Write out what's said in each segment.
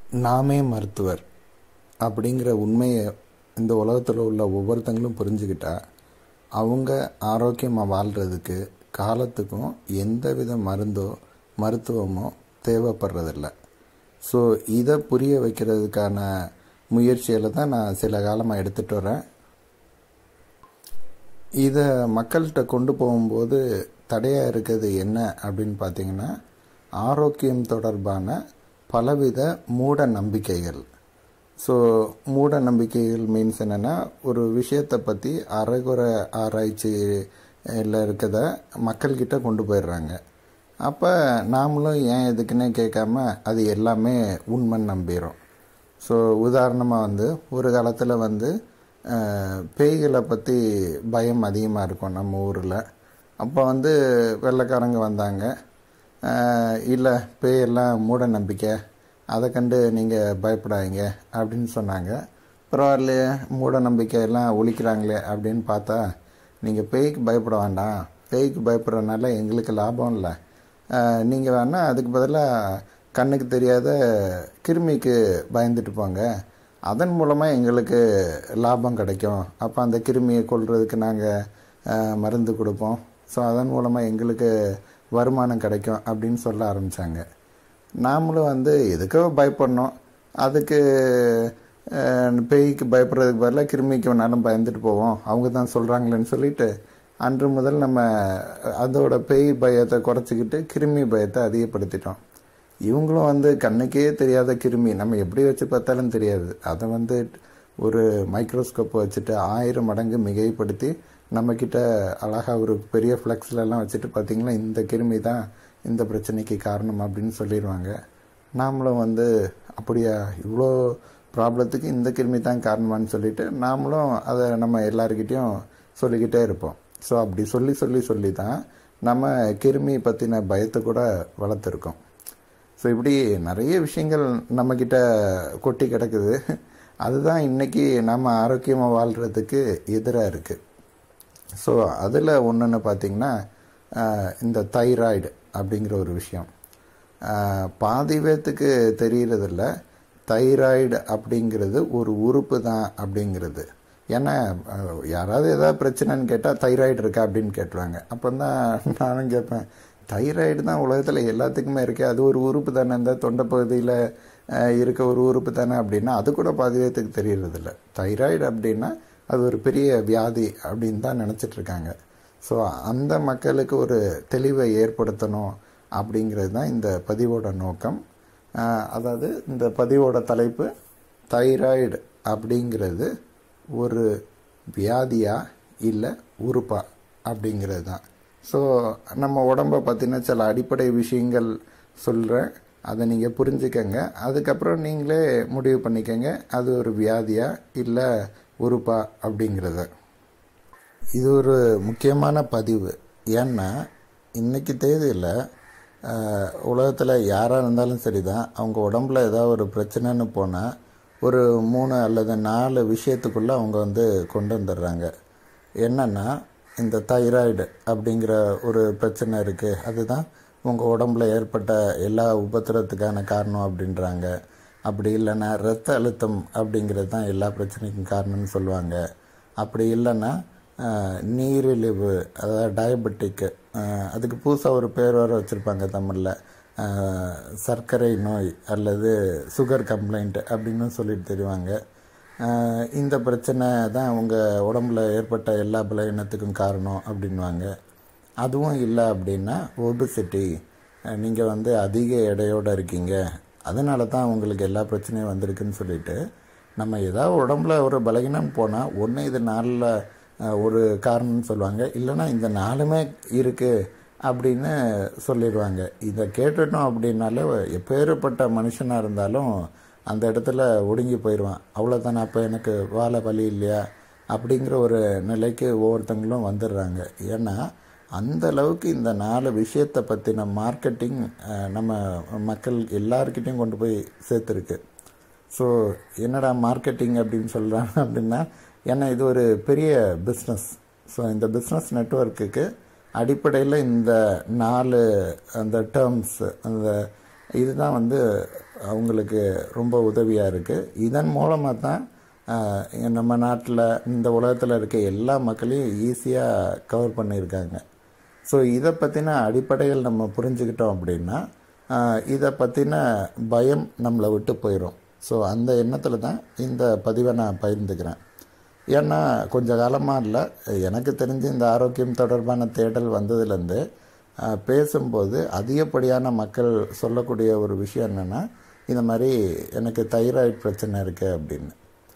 நாமே மருத்துவர் அப்படிங்கிற உண்மையை இந்த உலகத்தில் உள்ள ஒவ்வொருத்தங்களும் புரிஞ்சுக்கிட்டா அவங்க ஆரோக்கியமாக வாழ்கிறதுக்கு காலத்துக்கும் எந்தவித மருந்தோ மருத்துவமோ தேவைப்படுறதில்ல ஸோ இதை புரிய வைக்கிறதுக்கான முயற்சியில் தான் நான் சில காலமாக எடுத்துகிட்டு வரேன் இதை மக்கள்கிட்ட கொண்டு போகும்போது தடையாக இருக்கிறது என்ன அப்படின்னு பார்த்தீங்கன்னா ஆரோக்கியம் தொடர்பான பலவித மூட நம்பிக்கைகள் ஸோ மூட நம்பிக்கைகள் மீன்ஸ் என்னென்னா ஒரு விஷயத்தை பற்றி அரைகுறை ஆராய்ச்சியில் இருக்கிறத மக்கள்கிட்ட கொண்டு போயிடுறாங்க அப்போ நாமளும் ஏன் எதுக்குன்னே கேட்காம அது எல்லாமே உண்மைன்னு நம்பிடும் ஸோ உதாரணமாக வந்து ஒரு காலத்தில் வந்து பேய்களை பற்றி பயம் அதிகமாக இருக்கும் நம்ம ஊரில் அப்போ வந்து வெள்ளைக்காரங்க வந்தாங்க இல்லை பேயெல்லாம் மூட நம்பிக்கை அதை கண்டு நீங்கள் பயப்படாதீங்க அப்படின்னு சொன்னாங்க பரவாயில்லையே மூட நம்பிக்கையெல்லாம் ஒழிக்கிறாங்களே அப்படின்னு பார்த்தா நீங்கள் பேய்க்கு பயப்பட வேண்டாம் பேய்க்கு பயப்படுறதுனால எங்களுக்கு லாபம் இல்லை நீங்கள் வேணால் அதுக்கு பதிலாக கண்ணுக்கு தெரியாத கிருமிக்கு பயந்துட்டு போங்க அதன் மூலமாக எங்களுக்கு லாபம் கிடைக்கும் அப்போ அந்த கிருமியை கொள்றதுக்கு நாங்கள் மருந்து கொடுப்போம் ஸோ அதன் மூலமாக எங்களுக்கு வருமானம் கிடைக்கும் அப்படின்னு சொல்ல ஆரம்பித்தாங்க நாமளும் வந்து எதுக்கோ பயப்படணும் அதுக்கு பேய்க்கு பயப்படுறதுக்கு பதிலாக கிருமிக்கு வேணாலும் பயந்துட்டு போவோம் அவங்க தான் சொல்கிறாங்களேன்னு சொல்லிட்டு அன்று முதல் நம்ம அதோட பேய் பயத்தை குறைச்சிக்கிட்டு கிருமி பயத்தை அதிகப்படுத்திட்டோம் இவங்களும் வந்து கண்ணுக்கே தெரியாத கிருமி நம்ம எப்படி வச்சு பார்த்தாலும் தெரியாது அதை வந்து ஒரு மைக்ரோஸ்கோப்பை வச்சுட்டு ஆயிரம் மடங்கு மிகைப்படுத்தி நம்மக்கிட்ட அழகாக ஒரு பெரிய ஃப்ளெக்ஸ்லலாம் வச்சுட்டு பார்த்திங்கன்னா இந்த கிருமி தான் இந்த பிரச்சனைக்கு காரணம் அப்படின்னு சொல்லிடுவாங்க நாமளும் வந்து அப்படியா இவ்வளோ ப்ராப்ளத்துக்கு இந்த கிருமி தான் காரணமான்னு சொல்லிட்டு நாமளும் அதை நம்ம எல்லாருக்கிட்டேயும் சொல்லிக்கிட்டே இருப்போம் ஸோ அப்படி சொல்லி சொல்லி சொல்லி தான் நம்ம கிருமி பற்றின பயத்தை கூட வளர்த்துருக்கோம் ஸோ இப்படி நிறைய விஷயங்கள் நம்மக்கிட்ட கொட்டி கிடக்குது அதுதான் இன்றைக்கி நம்ம ஆரோக்கியமாக வாழ்கிறதுக்கு எதிராக இருக்குது ஸோ அதில் ஒன்றுன்னு பார்த்திங்கன்னா இந்த தைராய்டு அப்படிங்கிற ஒரு விஷயம் பாதி பேத்துக்கு தெரியறதில்ல தைராய்டு அப்படிங்கிறது ஒரு உறுப்பு தான் அப்படிங்கிறது ஏன்னா யாராவது ஏதாவது பிரச்சனைன்னு கேட்டால் தைராய்டு இருக்கா அப்படின்னு கேட்டுருவாங்க அப்போ தான் நானும் கேட்பேன் தைராய்டு தான் உலகத்தில் எல்லாத்துக்குமே இருக்குது அது ஒரு உறுப்பு தானே இந்த தொண்டை பகுதியில் இருக்க ஒரு உறுப்பு தானே அப்படின்னா அது கூட பாதி பேத்துக்கு தெரியறதில்ல தைராய்டு அப்படின்னா அது ஒரு பெரிய வியாதி அப்படின்னு தான் நினச்சிட்ருக்காங்க ஸோ அந்த மக்களுக்கு ஒரு தெளிவை ஏற்படுத்தணும் அப்படிங்கிறது தான் இந்த பதிவோட நோக்கம் அதாவது இந்த பதிவோட தலைப்பு தைராய்டு அப்படிங்கிறது ஒரு வியாதியா இல்லை உறுப்பா அப்படிங்கிறது தான் ஸோ நம்ம உடம்பை பற்றின சில அடிப்படை விஷயங்கள் சொல்கிறேன் அதை நீங்கள் புரிஞ்சுக்கங்க அதுக்கப்புறம் நீங்களே முடிவு பண்ணிக்கங்க அது ஒரு வியாதியா இல்லை உறுப்பா அப்படிங்கிறத இது ஒரு முக்கியமான பதிவு ஏன்னா இன்றைக்கி தேதியில் உலகத்தில் யாராக இருந்தாலும் சரி தான் அவங்க உடம்புல ஏதாவது ஒரு பிரச்சனைன்னு போனால் ஒரு மூணு அல்லது நாலு விஷயத்துக்குள்ளே அவங்க வந்து கொண்டு வந்துடுறாங்க என்னென்னா இந்த தைராய்டு அப்படிங்கிற ஒரு பிரச்சனை இருக்குது அதுதான் உங்கள் உடம்புல ஏற்பட்ட எல்லா உபத்திரத்துக்கான காரணம் அப்படின்றாங்க அப்படி இல்லைன்னா ரத்த அழுத்தம் அப்படிங்கிறது தான் எல்லா பிரச்சனைக்கும் காரணம்னு சொல்லுவாங்க அப்படி இல்லைன்னா நீரிழிவு அதாவது டயபெட்டிக்கு அதுக்கு புதுசாக ஒரு பேர் வர வச்சுருப்பாங்க தமிழில் சர்க்கரை நோய் அல்லது சுகர் கம்ப்ளைண்ட் அப்படின்னு சொல்லிட்டு தெரிவாங்க இந்த பிரச்சனை தான் உங்கள் உடம்புல ஏற்பட்ட எல்லா பலவீனத்துக்கும் காரணம் அப்படின்வாங்க அதுவும் இல்லை அப்படின்னா ஒபிசிட்டி நீங்கள் வந்து அதிக எடையோடு இருக்கீங்க அதனால தான் உங்களுக்கு எல்லா பிரச்சனையும் வந்திருக்குன்னு சொல்லிட்டு நம்ம ஏதாவது உடம்புல ஒரு பலகீனம் போனால் ஒன்று இது நாளில் ஒரு காரணம்னு சொல்லுவாங்க இல்லைன்னா இந்த நாளுமே இருக்குது அப்படின்னு சொல்லிடுவாங்க இதை கேட்டுட்டோம் அப்படின்னாலே எப்பேற்பட்ட மனுஷனாக இருந்தாலும் அந்த இடத்துல ஒடுங்கி போயிடுவான் அவ்வளோதானே அப்போ எனக்கு வாழை வழி இல்லையா அப்படிங்கிற ஒரு நிலைக்கு ஒவ்வொருத்தங்களும் வந்துடுறாங்க ஏன்னா அந்த அளவுக்கு இந்த நாலு விஷயத்தை பற்றின மார்க்கெட்டிங் நம்ம மக்கள் எல்லாருக்கிட்டையும் கொண்டு போய் சேர்த்துருக்கு ஸோ என்னடா மார்க்கெட்டிங் அப்படின்னு சொல்கிறாங்க அப்படின்னா ஏன்னா இது ஒரு பெரிய பிஸ்னஸ் ஸோ இந்த பிஸ்னஸ் நெட்ஒர்க்குக்கு அடிப்படையில் இந்த நாலு அந்த டேர்ம்ஸ் அந்த இதுதான் வந்து அவங்களுக்கு ரொம்ப உதவியாக இருக்குது இதன் மூலமாக தான் ஆஹ், நம்ம நாட்டில் இந்த உலகத்தில் இருக்க எல்லா மக்களையும் ஈஸியாக கவர் பண்ணியிருக்காங்க ஸோ இதை பற்றின அடிப்படைகள் நம்ம புரிஞ்சுக்கிட்டோம் அப்படின்னா ஆஹ், இதை பற்றின பயம் நம்மளை விட்டு போயிடும் ஸோ அந்த எண்ணத்தில் தான் இந்த பதிவை நான் பகிர்ந்துக்கிறேன் ஏன்னா கொஞ்ச காலமாக இல்லை எனக்கு தெரிஞ்சு இந்த ஆரோக்கியம் தொடர்பான தேடல் வந்ததுலேருந்து ஆஹ், பேசும்போது அதிகப்படியான மக்கள் சொல்லக்கூடிய ஒரு விஷயம் என்னென்னா இந்த மாதிரி எனக்கு தைராய்டு பிரச்சனை இருக்குது அப்படின்னு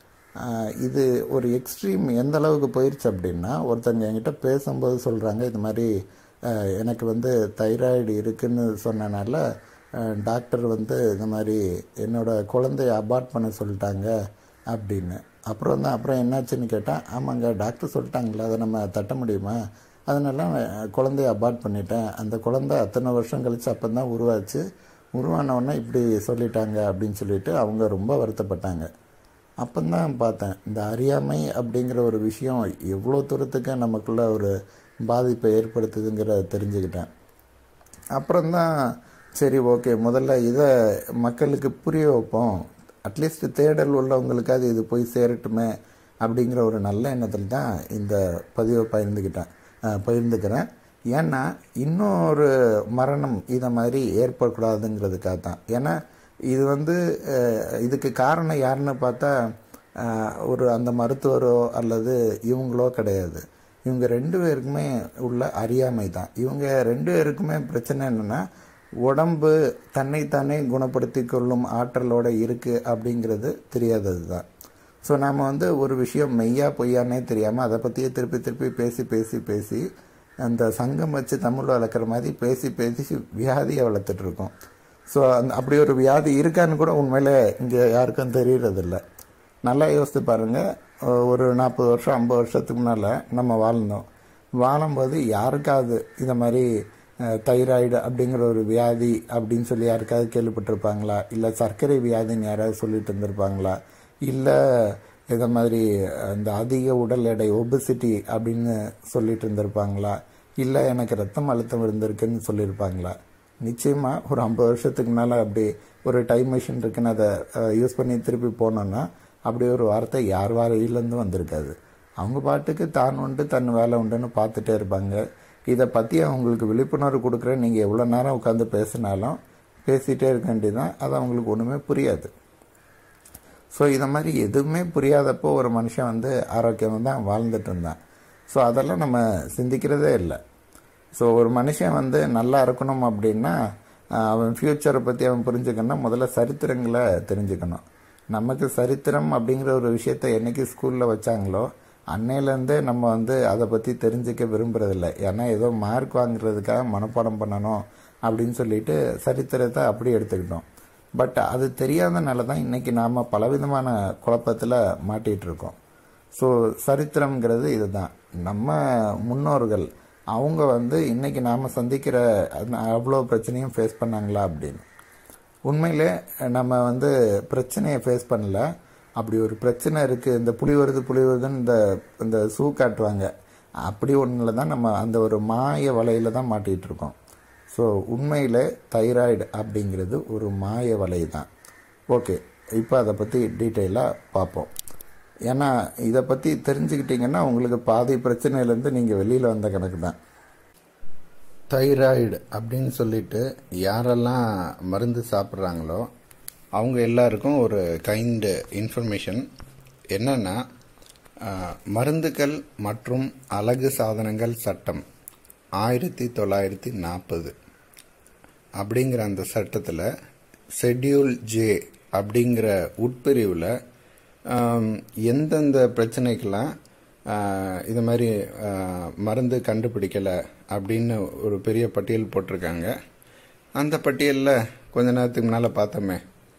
ஆஹ், இது ஒரு எக்ஸ்ட்ரீம் எந்த அளவுக்கு போயிடுச்சு அப்படின்னா ஒருத்தங்க என்கிட்ட பேசும்போது சொல்கிறாங்க இது மாதிரி ஆஹ், எனக்கு வந்து தைராய்டு இருக்குன்னு சொன்னனால ஆஹ், டாக்டர் வந்து இந்த மாதிரி என்னோட குழந்தைய அபார்ட் பண்ண சொல்லிட்டாங்க அப்படின்னு அப்புறம் தான் அப்புறம் என்னாச்சுன்னு கேட்டால் ஆமாங்க டாக்டர் சொல்லிட்டாங்களா அதை நம்ம தட்ட முடியுமா அதனால நான் குழந்தைய அபார்ட் பண்ணிட்டேன் அந்த குழந்தை அத்தனை வருஷம் கழிச்சு அப்போ தான் உருவாச்சு உருவான உடனே இப்படி சொல்லிட்டாங்க அப்படின்னு சொல்லிட்டு அவங்க ரொம்ப வருத்தப்பட்டாங்க அப்போதான் பார்த்தேன் இந்த அறியாமை அப்படிங்கிற ஒரு விஷயம் எவ்வளோ தூரத்துக்கு நமக்குள்ள ஒரு பாதிப்பை ஏற்படுத்துதுங்கிறத தெரிஞ்சுக்கிட்டேன் அப்புறம்தான் சரி ஓகே முதல்ல இதை மக்களுக்கு புரிய வைப்போம் அட்லீஸ்ட் தேடல் உள்ளவங்களுக்காவது இது போய் சேரட்டுமே அப்படிங்கிற ஒரு நல்ல எண்ணத்தில் தான் இந்த பதிவை பகிர்ந்துக்கிட்டேன் அஹ், பகிர்ந்துக்கிறேன் ஏன்னா இன்னொரு மரணம் இதை மாதிரி ஏற்படக்கூடாதுங்கிறதுக்காக தான் ஏன்னா இது வந்து அஹ், இதுக்கு காரணம் யாருன்னு பார்த்தா அஹ், ஒரு அந்த மருத்துவரோ அல்லது இவங்களோ கிடையாது இவங்க ரெண்டு பேருக்குமே உள்ள அறியாமை தான் இவங்க ரெண்டு பேருக்குமே பிரச்சனை என்னென்னா உடம்பு தன்னைத்தானே குணப்படுத்தி கொள்ளும் ஆற்றலோட இருக்குது அப்படிங்கிறது தெரியாதது தான் ஸோ நாம் வந்து ஒரு விஷயம் மெய்யா பொய்யானே தெரியாமல் அதை பற்றியே திருப்பி திருப்பி பேசி பேசி பேசி அந்த சங்கம் வச்சு தமிழ் வளர்க்குற மாதிரி பேசி பேசி வியாதியை வளர்த்துட்டு இருக்கோம் ஸோ அந்த அப்படி ஒரு வியாதி இருக்கான்னு கூட உண்மையில இங்கே யாருக்கும் தெரியறதில்ல நல்லா யோசித்து பாருங்கள் ஒரு நாற்பது வருஷம் ஐம்பது வருஷத்துக்கு முன்னால் நம்ம வாழ்ந்தோம் வாழும்போது யாருக்காவது இந்த மாதிரி தைராய்டு அப்படிங்கிற ஒரு வியாதி அப்படின்னு சொல்லி யாருக்காவது கேள்விப்பட்டிருப்பாங்களா இல்லை சர்க்கரை வியாதின்னு யாராவது சொல்லிட்டு இருந்திருப்பாங்களா இல்லை இதை மாதிரி இந்த அதிக உடல் எடை ஒபிசிட்டி அப்படின்னு சொல்லிட்டு இருந்திருப்பாங்களா இல்லை எனக்கு ரத்தம் அழுத்தம் இருந்திருக்குன்னு சொல்லியிருப்பாங்களா நிச்சயமாக ஒரு ஐம்பது வருஷத்துக்கு மேலே அப்படி ஒரு டைம் மிஷின் இருக்குன்னு அதை யூஸ் பண்ணி திருப்பி போனோன்னா அப்படி ஒரு வார்த்தை யார் வாரையிலேருந்து வந்திருக்காது அவங்க பாட்டுக்கு தான் உண்டு தன் வேலை உண்டுன்னு பார்த்துட்டே இருப்பாங்க இதை பற்றி அவங்களுக்கு விழிப்புணர்வு கொடுக்குற நீங்கள் எவ்வளோ நேரம் உட்காந்து பேசினாலும் பேசிகிட்டே இருக்க வேண்டியதான் அது அவங்களுக்கு ஒன்றுமே புரியாது ஸோ இதை மாதிரி எதுவுமே புரியாதப்போ ஒரு மனுஷன் வந்து ஆரோக்கியமாக தான் வாழ்ந்துட்டு இருந்தான் ஸோ அதெல்லாம் நம்ம சிந்திக்கிறதே இல்லை ஸோ ஒரு மனுஷன் வந்து நல்லா இருக்கணும் அப்படின்னா ஆஹ், அவன் ஃப்யூச்சரை பற்றி அவன் புரிஞ்சுக்கணும்னா முதல்ல சரித்திரங்களை தெரிஞ்சுக்கணும் நமக்கு சரித்திரம் அப்படிங்கிற ஒரு விஷயத்த என்னைக்கு ஸ்கூலில் வச்சாங்களோ அன்னையிலேருந்தே நம்ம வந்து அதை பற்றி தெரிஞ்சுக்க விரும்புறதில்ல ஏன்னா ஏதோ மார்க் வாங்குறதுக்காக மனப்பாடம் பண்ணணும் அப்படின்னு சொல்லிட்டு சரித்திரத்தை அப்படி எடுத்துக்கிட்டோம் பட் அது தெரியாதனால தான் இன்னைக்கு நாம் பலவிதமான குழப்பத்தில் மாட்டிகிட்டு இருக்கோம் ஸோ சரித்திரம்ங்கிறது இதுதான் நம்ம முன்னோர்கள் அவங்க வந்து இன்னைக்கு நாம் சந்திக்கிற அந்த- அவ்வளோ பிரச்சனையும் ஃபேஸ் பண்ணாங்களா அப்படின்னு உண்மையிலே நம்ம வந்து பிரச்சனையை ஃபேஸ் பண்ணல அப்படி ஒரு பிரச்சனை இருக்குது இந்த புலி வருது புலி வருதுன்னு இந்த இந்த சூ காட்டுவாங்க அப்படி ஒன்றில் தான் நம்ம அந்த ஒரு மாய வலையில தான் மாட்டிகிட்டு இருக்கோம் ஸோ உண்மையில் தைராய்டு அப்படிங்கிறது ஒரு மாய வலை தான் ஓகே இப்போ அதை பற்றி டீட்டெயிலாக பார்ப்போம் ஏன்னா இதை பற்றி தெரிஞ்சுக்கிட்டீங்கன்னா உங்களுக்கு பாதி பிரச்சனையிலேருந்து நீங்கள் வெளியில் வந்த கணக்கு தான் தைராய்டு அப்படின்னு சொல்லிட்டு யாரெல்லாம் மருந்து சாப்பிட்றாங்களோ அவங்க எல்லாருக்கும் ஒரு கைண்ட் இன்ஃபர்மேஷன் என்னன்னா ஆஹ், மருந்துகள் மற்றும் அழகு சாதனங்கள் சட்டம் ஆயிரத்தி தொள்ளாயிரத்தி நாற்பது அப்படிங்கிற அந்த சட்டத்தில் ஷெட்யூல் ஜே அப்படிங்கிற உட்பிரிவில் ஆம், எந்தெந்த பிரச்சனைக்கெல்லாம் ஆஹ், இது மாதிரி ஆஹ், மருந்து கண்டுபிடிக்கலை அப்படின்னு ஒரு பெரிய பட்டியல் போட்டிருக்காங்க அந்த பட்டியலில் கொஞ்ச நேரத்துக்கு முன்னால் பார்த்தோமே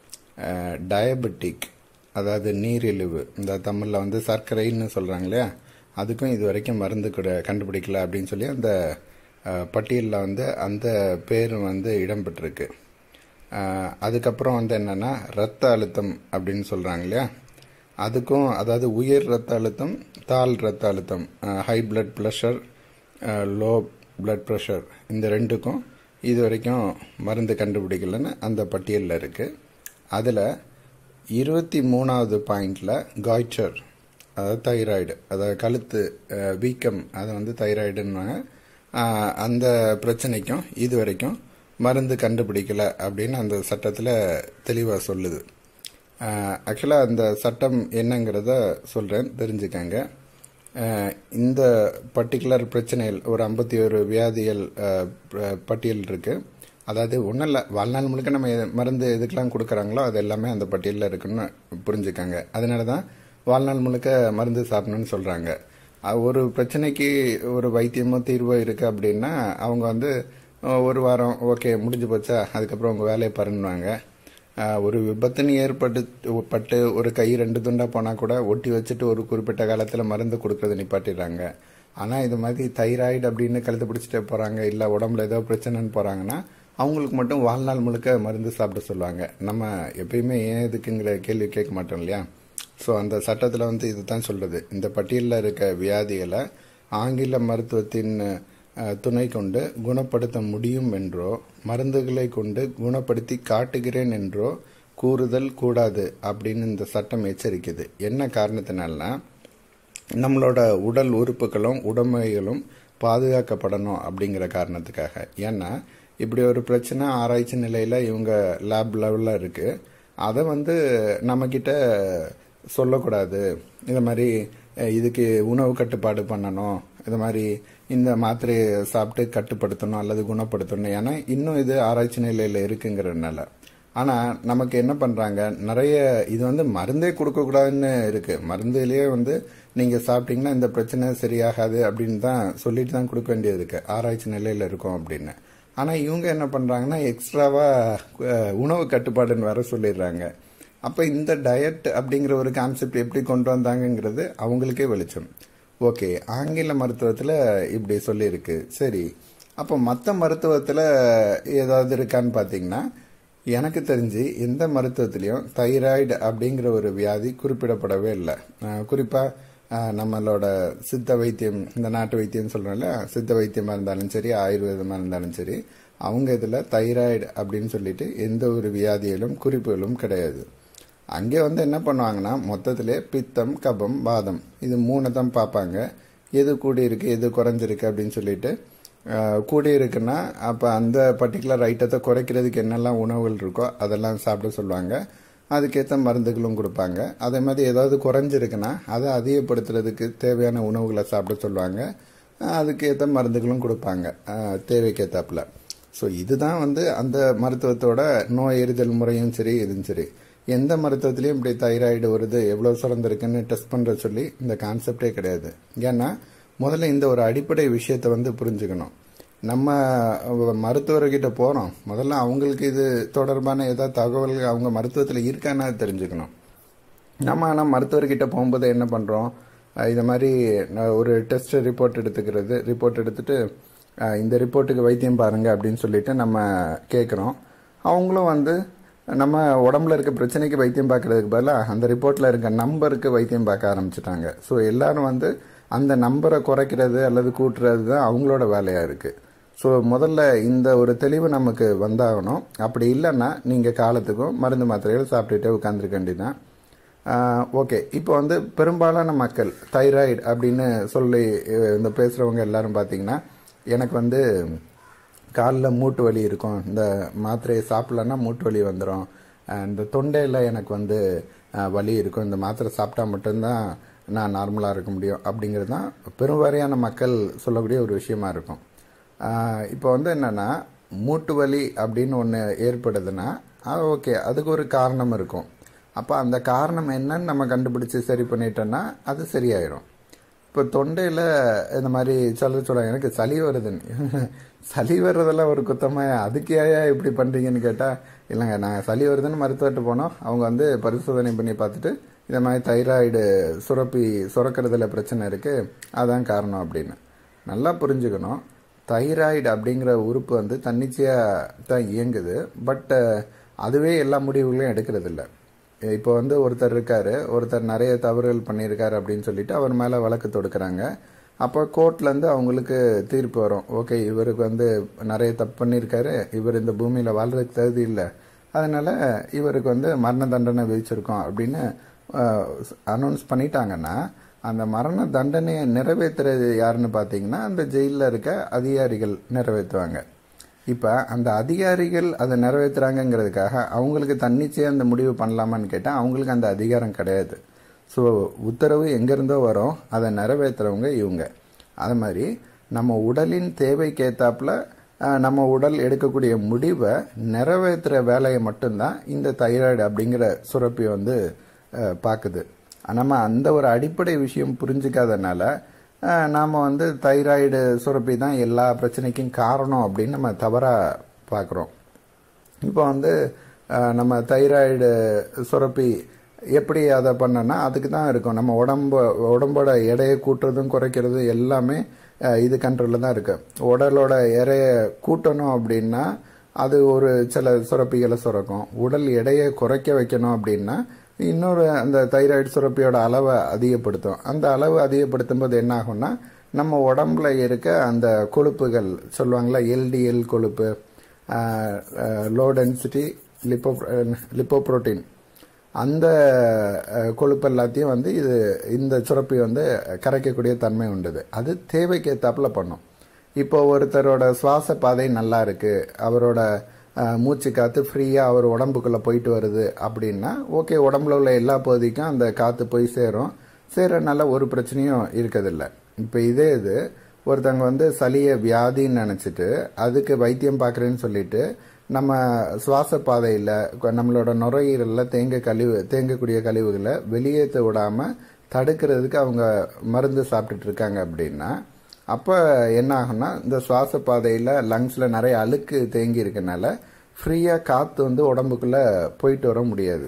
டயபெட்டிக் அதாவது நீரிழிவு இந்த தமிழில் வந்து சர்க்கரைன்னு சொல்கிறாங்க இல்லையா அதுக்கும் இது வரைக்கும் மருந்து கூட கண்டுபிடிக்கல அப்படின்னு சொல்லி அந்த பட்டியலில் வந்து அந்த பேர் வந்து இடம்பெற்றிருக்கு ஆஹ் அதுக்கப்புறம் வந்து என்னன்னா ரத்த அழுத்தம் அப்படின்னு சொல்றாங்க இல்லையா அதுக்கும் அதாவது உயர் ரத்த அழுத்தம் தாழ் ரத்த அழுத்தம் high blood pressure low blood pressure இந்த ரெண்டுக்கும் இது வரைக்கும் மருந்து கண்டுபிடிக்கலன்னு அந்த பட்டியலில் இருக்கு அதில் இருபத்தி மூணாவது பாயிண்டில் காய்ச்சர் அதாவது தைராய்டு அதாவது கழுத்து அஹ், வீக்கம் அதை வந்து தைராய்டுன்னு அந்த பிரச்சனைக்கும் இது வரைக்கும் மருந்து கண்டுபிடிக்கல அப்படின்னு அந்த சட்டத்தில் தெளிவாக சொல்லுது ஆக்சுவலாக அந்த சட்டம் என்னங்கிறத சொல்கிறேன் தெரிஞ்சுக்கங்க அஹ், இந்த பர்டிகுலர் பிரச்சனைகள் ஒரு ஐம்பத்தி ஒரு வியாதிகள் அஹ், ப- பட்டியல் இருக்குது அதாவது ஒன்றும் இல்லை வாழ்நாள் முழுக்க நம்ம எது- மருந்து எதுக்கெல்லாம் கொடுக்குறாங்களோ அது எல்லாமே அந்த பட்டியலில் இருக்குன்னு புரிஞ்சுக்கங்க அதனால தான் வாழ்நாள் முழுக்க மருந்து சாப்பிடணும்னு சொல்கிறாங்க ஒரு பிரச்சனைக்கு ஒரு வைத்தியமோ தீர்வோ இருக்குது அப்படின்னா அவங்க வந்து அஹ், ஒரு வாரம் ஓகே முடிஞ்சு போச்சா அதுக்கப்புறம் உங்கள் வேலையை பாருன்னுவாங்க ஆஹ் ஒரு விபத்துன்னு ஏற்பட்டு பட்டு ஒரு கை ரெண்டு துண்டா போனால் கூட ஒட்டி வச்சுட்டு ஒரு குறிப்பிட்ட காலத்தில் மருந்து கொடுக்கறத நிப்பாட்டிடுறாங்க ஆனால் இது மாதிரி தைராய்டு அப்படின்னு கழுத்து பிடிச்சிட்டே போகிறாங்க இல்லை உடம்புல ஏதோ பிரச்சனைன்னு போகிறாங்கன்னா அவங்களுக்கு மட்டும் வாழ்நாள் முழுக்க மருந்து சாப்பிட சொல்லுவாங்க நம்ம எப்பயுமே ஏன் இதுக்குங்கிற கேள்வி கேட்க மாட்டோம் இல்லையா ஸோ அந்த சட்டத்தில் வந்து இதுதான் சொல்றது இந்த பட்டியலில் இருக்க வியாதிகளை ஆங்கில மருத்துவத்தின் அஹ், துணை கொண்டு குணப்படுத்த முடியும் என்றோ மருந்துகளை கொண்டு குணப்படுத்தி காட்டுகிறேன் என்றோ கூறுதல் கூடாது அப்படின்னு இந்த சட்டம் எச்சரிக்குது என்ன காரணத்தினால்னா நம்மளோட உடல் உறுப்புகளும் உடைமைகளும் பாதுகாக்கப்படணும் அப்படிங்கிற காரணத்துக்காக ஏன்னா இப்படி ஒரு பிரச்சனை ஆராய்ச்சி நிலையில் இவங்க லேப் லெவலில் இருக்குது அதை வந்து நம்மக்கிட்ட சொல்லக்கூடாது இந்த மாதிரி அஹ், இதுக்கு உணவு கட்டுப்பாடு பண்ணணும் இது மாதிரி இந்த மாத்திரையை சாப்பிட்டு கட்டுப்படுத்தணும் அல்லது குணப்படுத்தணும் ஏன்னா இன்னும் இது ஆராய்ச்சி நிலையில் இருக்குங்கிறதுனால ஆனால் நமக்கு என்ன பண்ணுறாங்க நிறைய இது வந்து மருந்தே கொடுக்கக்கூடாதுன்னு இருக்கு மருந்துலேயே வந்து நீங்கள் சாப்பிட்டீங்கன்னா இந்த பிரச்சனை சரியாகாது அப்படின்னு தான் சொல்லிட்டு தான் கொடுக்க வேண்டியது இருக்கு ஆராய்ச்சி நிலையில் இருக்கும் அப்படின்னு ஆனால் இவங்க என்ன பண்ணுறாங்கன்னா எக்ஸ்ட்ராவாக உணவு கட்டுப்பாடுன்னு வர சொல்லிடுறாங்க அப்போ இந்த டயட் அப்படிங்கிற ஒரு கான்செப்ட் எப்படி கொண்டு வந்தாங்கங்கிறது அவங்களுக்கே வெளிச்சம் ஓகே ஆங்கில மருத்துவத்தில் இப்படி சொல்லியிருக்கு சரி அப்போ மற்ற மருத்துவத்தில் ஏதாவது இருக்கான்னு பார்த்தீங்கன்னா எனக்கு தெரிஞ்சு எந்த மருத்துவத்திலையும் தைராய்டு அப்படிங்கிற ஒரு வியாதி குறிப்பிடப்படவே இல்லை குறிப்பாக நம்மளோட சித்த வைத்தியம் இந்த நாட்டு வைத்தியம் சொல்கிறோம்ல சித்த வைத்தியமாக இருந்தாலும் சரி ஆயுர்வேதமாக இருந்தாலும் சரி அவங்க இதில் தைராய்டு அப்படின்னு சொல்லிட்டு எந்த ஒரு வியாதியிலும் குறிப்புகளும் கிடையாது அங்கே வந்து என்ன பண்ணுவாங்கன்னா மொத்தத்திலே பித்தம் கபம் வாதம் இது மூணு தான் பார்ப்பாங்க எது கூடி இருக்கு எது குறைஞ்சிருக்கு அப்படின்னு சொல்லிட்டு அஹ், கூடி இருக்குன்னா அப்போ அந்த பர்டிகுலர் ஐட்டத்தை குறைக்கிறதுக்கு என்னெல்லாம் உணவுகள் இருக்கோ அதெல்லாம் சாப்பிட சொல்லுவாங்க அதுக்கேற்ற மருந்துகளும் கொடுப்பாங்க அதே மாதிரி ஏதாவது குறைஞ்சிருக்குன்னா அதை அதிகப்படுத்துறதுக்கு தேவையான உணவுகளை சாப்பிட சொல்லுவாங்க அஹ், அதுக்கேற்ற மருந்துகளும் கொடுப்பாங்க அஹ், தேவைக்கேற்றாப்புல ஸோ இதுதான் வந்து அந்த மருத்துவத்தோட நோய் எறிதல் முறையும் சரி இதுவும் சரி எந்த மருத்துவத்திலையும் இப்படி தைராய்டு வருது எவ்வளோ சுரந்திருக்குன்னு டெஸ்ட் பண்ணுற சொல்லி இந்த கான்செப்டே கிடையாது ஏன்னா முதல்ல இந்த ஒரு அடிப்படை விஷயத்தை வந்து புரிஞ்சுக்கணும் நம்ம அஹ், மருத்துவர்கிட்ட போகிறோம் முதல்ல அவங்களுக்கு இது தொடர்பான ஏதாவது தகவல்கள் அவங்க மருத்துவத்தில் இருக்கான்னு தெரிஞ்சுக்கணும் நம்ம ஆனால் மருத்துவர்கிட்ட போகும்போது என்ன பண்ணுறோம் இது மாதிரி நான் ஒரு டெஸ்ட் ரிப்போர்ட் எடுத்துக்கிறது ரிப்போர்ட் எடுத்துட்டு அஹ், இந்த ரிப்போர்ட்டுக்கு வைத்தியம் பாருங்க அப்படின்னு சொல்லிட்டு நம்ம கேட்குறோம் அவங்களும் வந்து நம்ம உடம்புல இருக்க பிரச்சனைக்கு வைத்தியம் பார்க்கறதுக்கு பதிலாக அந்த ரிப்போர்ட்டில் இருக்க நம்பருக்கு வைத்தியம் பார்க்க ஆரம்பிச்சிட்டாங்க ஸோ எல்லாரும் வந்து அந்த நம்பரை குறைக்கிறது அல்லது கூட்டுறது தான் அவங்களோட வேலையாக இருக்குது ஸோ முதல்ல இந்த ஒரு தெளிவு நமக்கு வந்தாகணும் அப்படி இல்லைன்னா நீங்கள் காலத்துக்கும் மருந்து மாத்திரைகள் சாப்பிட்டுட்டே உட்காந்துருக்க வேண்டியதான் ஓகே இப்போ வந்து பெரும்பாலான மக்கள் தைராய்டு அப்படின்னு சொல்லி அஹ், இந்த பேசுகிறவங்க எல்லாரும் பார்த்தீங்கன்னா எனக்கு வந்து காலில் மூட்டு வலி இருக்கும் இந்த மாத்திரையை சாப்பிட்லன்னா மூட்டு வலி வந்துடும் இந்த தொண்டையில் எனக்கு வந்து அஹ், வலி இருக்கும் இந்த மாத்திரை சாப்பிட்டா மட்டும்தான் நான் நார்மலாக இருக்க முடியும் அப்படிங்கிறது தான் பெருவாரியான மக்கள் சொல்லக்கூடிய ஒரு விஷயமா இருக்கும் ஆஹ் இப்போ வந்து என்னன்னா மூட்டு வலி அப்படின்னு ஒன்று ஏற்படுதுன்னா அது ஓகே அதுக்கு ஒரு காரணம் இருக்கும் அப்போ அந்த காரணம் என்னன்னு நம்ம கண்டுபிடிச்சு சரி பண்ணிட்டோன்னா அது சரியாயிரும் இப்போ தொண்டையில் இந்த மாதிரி சொல்ல சொல்ல எனக்கு சளி வருதுன்னு சளி வர்றதெல்லாம் ஒரு குத்தமாக அதுக்கு ஏன் இப்படி பண்ணுறீங்கன்னு கேட்டால் இல்லைங்க நாங்கள் சளி வருதுன்னு மருத்துவர்கிட்ட போனோம் அவங்க வந்து பரிசோதனை பண்ணி பார்த்துட்டு இந்த மாதிரி தைராய்டு சுரப்பி சுரக்கிறதுல பிரச்சனை இருக்குது அதான் காரணம் அப்படின்னு நல்லா புரிஞ்சுக்கணும் தைராய்டு அப்படிங்கிற உறுப்பு வந்து தன்னிச்சையாக தான் இயங்குது பட் அதுவே எல்லா முடிவுகளையும் எடுக்கிறது இல்ல இப்போ வந்து ஒருத்தர் இருக்காரு ஒருத்தர் நிறைய தவறுகள் பண்ணியிருக்காரு அப்படின்னு சொல்லிட்டு அவர் மேலே வழக்கு தொடுக்கிறாங்க அப்போ கோர்ட்லேருந்து அவங்களுக்கு தீர்ப்பு வரும் ஓகே இவருக்கு வந்து நிறைய தப்பு பண்ணியிருக்காரு இவர் இந்த பூமியில் வாழ்றதுக்கு தகுதி இல்லை அதனால் இவருக்கு வந்து மரண தண்டனை விதிச்சிருக்கோம் அப்படின்னு அனௌன்ஸ் பண்ணிட்டாங்கன்னா அந்த மரண தண்டனையை நிறைவேற்றுறது யாருன்னு பார்த்தீங்கன்னா அந்த ஜெயிலில் இருக்க அதிகாரிகள் நிறைவேற்றுவாங்க இப்போ அந்த அதிகாரிகள் அதை நிறைவேற்றுறாங்கங்கிறதுக்காக அவங்களுக்கு தன்னிச்சையாக அந்த முடிவு பண்ணலாமான்னு கேட்டால் அவங்களுக்கு அந்த அதிகாரம் கிடையாது ஸோ உத்தரவு எங்கேருந்தோ வரும் அதை நிறைவேற்றுறவங்க இவங்க அது மாதிரி நம்ம உடலின் தேவைக்கேத்தாப்புல நம்ம உடல் எடுக்கக்கூடிய முடிவை நிறைவேற்றுற வேலையை மட்டும்தான் இந்த தைராய்டு அப்படிங்கிற சுரப்பி வந்து பார்க்குது நம்ம அந்த ஒரு அடிப்படை விஷயம் புரிஞ்சுக்காதனால நாம் வந்து தைராய்டு சுரப்பி தான் எல்லா பிரச்சனைக்கும் காரணம் அப்படின்னு நம்ம தவறாக பார்க்குறோம் இப்போ வந்து நம்ம தைராய்டு சுரப்பி எப்படி அதை பண்ணனா அதுக்கு தான் இருக்கும் நம்ம உடம்பு உடம்போட எடையை கூட்டுறதும் குறைக்கிறதும் எல்லாமே இது கண்ட்ரோலில் தான் இருக்கு உடலோட எடையை கூட்டணும் அப்படின்னா அது ஒரு சில சுரப்பிகளை சுரக்கும் உடல் எடையை குறைக்க வைக்கணும் அப்படின்னா இன்னொரு அந்த தைராய்டு சுரப்பியோட அளவை அதிகப்படுத்தும் அந்த அளவு அதிகப்படுத்தும் போது என்ன ஆகும்னா நம்ம உடம்புல இருக்க அந்த கொழுப்புகள் சொல்லுவாங்களா எல்டிஎல் கொழுப்பு லோ டென்சிட்டி லிப்போ லிப்போப்ரோட்டீன் அந்த கொழுப்பு எல்லாத்தையும் வந்து இது இந்த சுரப்பி வந்து கரைக்கக்கூடிய தன்மை உண்டுது அது தேவைக்கேத்தாப்புல பண்ணும் இப்போ ஒருத்தரோட சுவாச பாதை நல்லா இருக்கு அவரோட மூச்சு காற்று ஃப்ரீயாக அவர் உடம்புக்குள்ளே போயிட்டு வருது அப்படின்னா ஓகே உடம்புல உள்ள எல்லா பகுதிக்கும் அந்த காற்று போய் சேரும் சேரனால ஒரு பிரச்சனையும் இருக்கிறதில்ல இப்போ இதே இது ஒருத்தவங்க வந்து சளியை வியாதின்னு நினச்சிட்டு அதுக்கு வைத்தியம் பார்க்குறேன்னு சொல்லிட்டு நம்ம சுவாச பாதையில் நம்மளோட நுரையீரலில் தேங்க கழிவு தேங்கக்கூடிய கழிவுகளை வெளியேற்ற விடாமல் தடுக்கிறதுக்கு அவங்க மருந்து சாப்பிட்டுட்டு இருக்காங்க அப்படின்னா அப்போ என்ன ஆகும்னா இந்த சுவாச பாதையில் லங்ஸில் நிறைய அழுக்கு தேங்கி இருக்கனால ஃப்ரீயாக காற்று வந்து உடம்புக்குள்ளே போயிட்டு வர முடியாது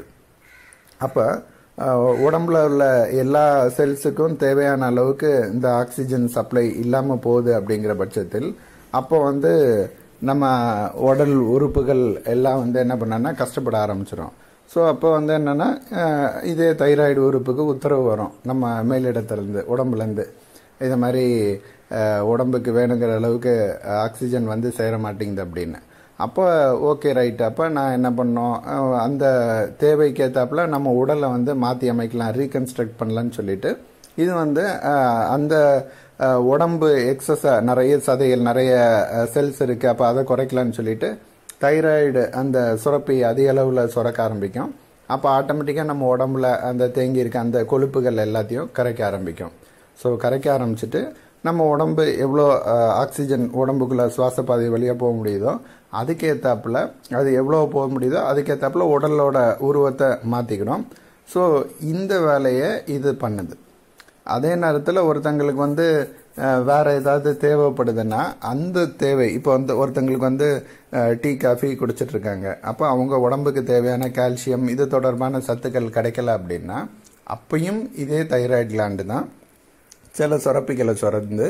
அப்போ உடம்புல உள்ள எல்லா செல்ஸுக்கும் தேவையான அளவுக்கு இந்த ஆக்சிஜன் சப்ளை இல்லாமல் போகுது அப்படிங்கிற பட்சத்தில் அப்போ வந்து நம்ம உடல் உறுப்புகள் எல்லாம் வந்து என்ன பண்ணனா கஷ்டப்பட ஆரம்பிச்சிடும் ஸோ அப்போ வந்து என்னென்னா இதே தைராய்டு உறுப்புக்கு உத்தரவு வரும் நம்ம மேலிடத்துலேருந்து உடம்புலேருந்து இது மாதிரி உடம்புக்கு வேணுங்கிற அளவுக்கு ஆக்சிஜன் வந்து சேர மாட்டேங்குது அப்படின்னு அப்போ ஓகே ரைட் அப்போ நான் என்ன பண்ணோம் அந்த தேவைக்கேற்றாப்புல நம்ம உடலை வந்து மாற்றி அமைக்கலாம் ரீகன்ஸ்ட்ரக்ட் பண்ணலான்னு சொல்லிட்டு இது வந்து அந்த உடம்பு எக்ஸஸாக நிறைய சதைகள் நிறைய செல்ஸ் இருக்குது அப்போ அதை குறைக்கலான்னு சொல்லிட்டு தைராய்டு அந்த சுரப்பி அதிக அளவில் சுரக்க ஆரம்பிக்கும் அப்போ ஆட்டோமேட்டிக்காக நம்ம உடம்புல அந்த தேங்கி இருக்க அந்த கொழுப்புகள் எல்லாத்தையும் கரைக்க ஆரம்பிக்கும் ஸோ கரைக்க ஆரம்பிச்சிட்டு நம்ம உடம்பு எவ்வளோ ஆக்சிஜன் உடம்புக்குள்ள சுவாச பாதை வழியாக போக முடியுதோ அதுக்கேற்றாப்புல அது எவ்வளோ போக முடியுதோ அதுக்கேற்றாப்புல உடலோட உருவத்தை மாற்றிக்கணும் ஸோ இந்த வேலையை இது பண்ணுது அதே நேரத்தில் ஒருத்தங்களுக்கு வந்து வேற ஏதாவது தேவைப்படுதுன்னா அந்த தேவை இப்போ வந்து ஒருத்தங்களுக்கு வந்து டீ காஃபி குடிச்சிட்டு இருக்காங்க அப்போ அவங்க உடம்புக்கு தேவையான கால்சியம் இது தொடர்பான சத்துக்கள் கிடைக்கல அப்படின்னா அப்பையும் இதே தைராய்டு கிளாண்டு தான் சில சுரப்பிகளை சுரந்து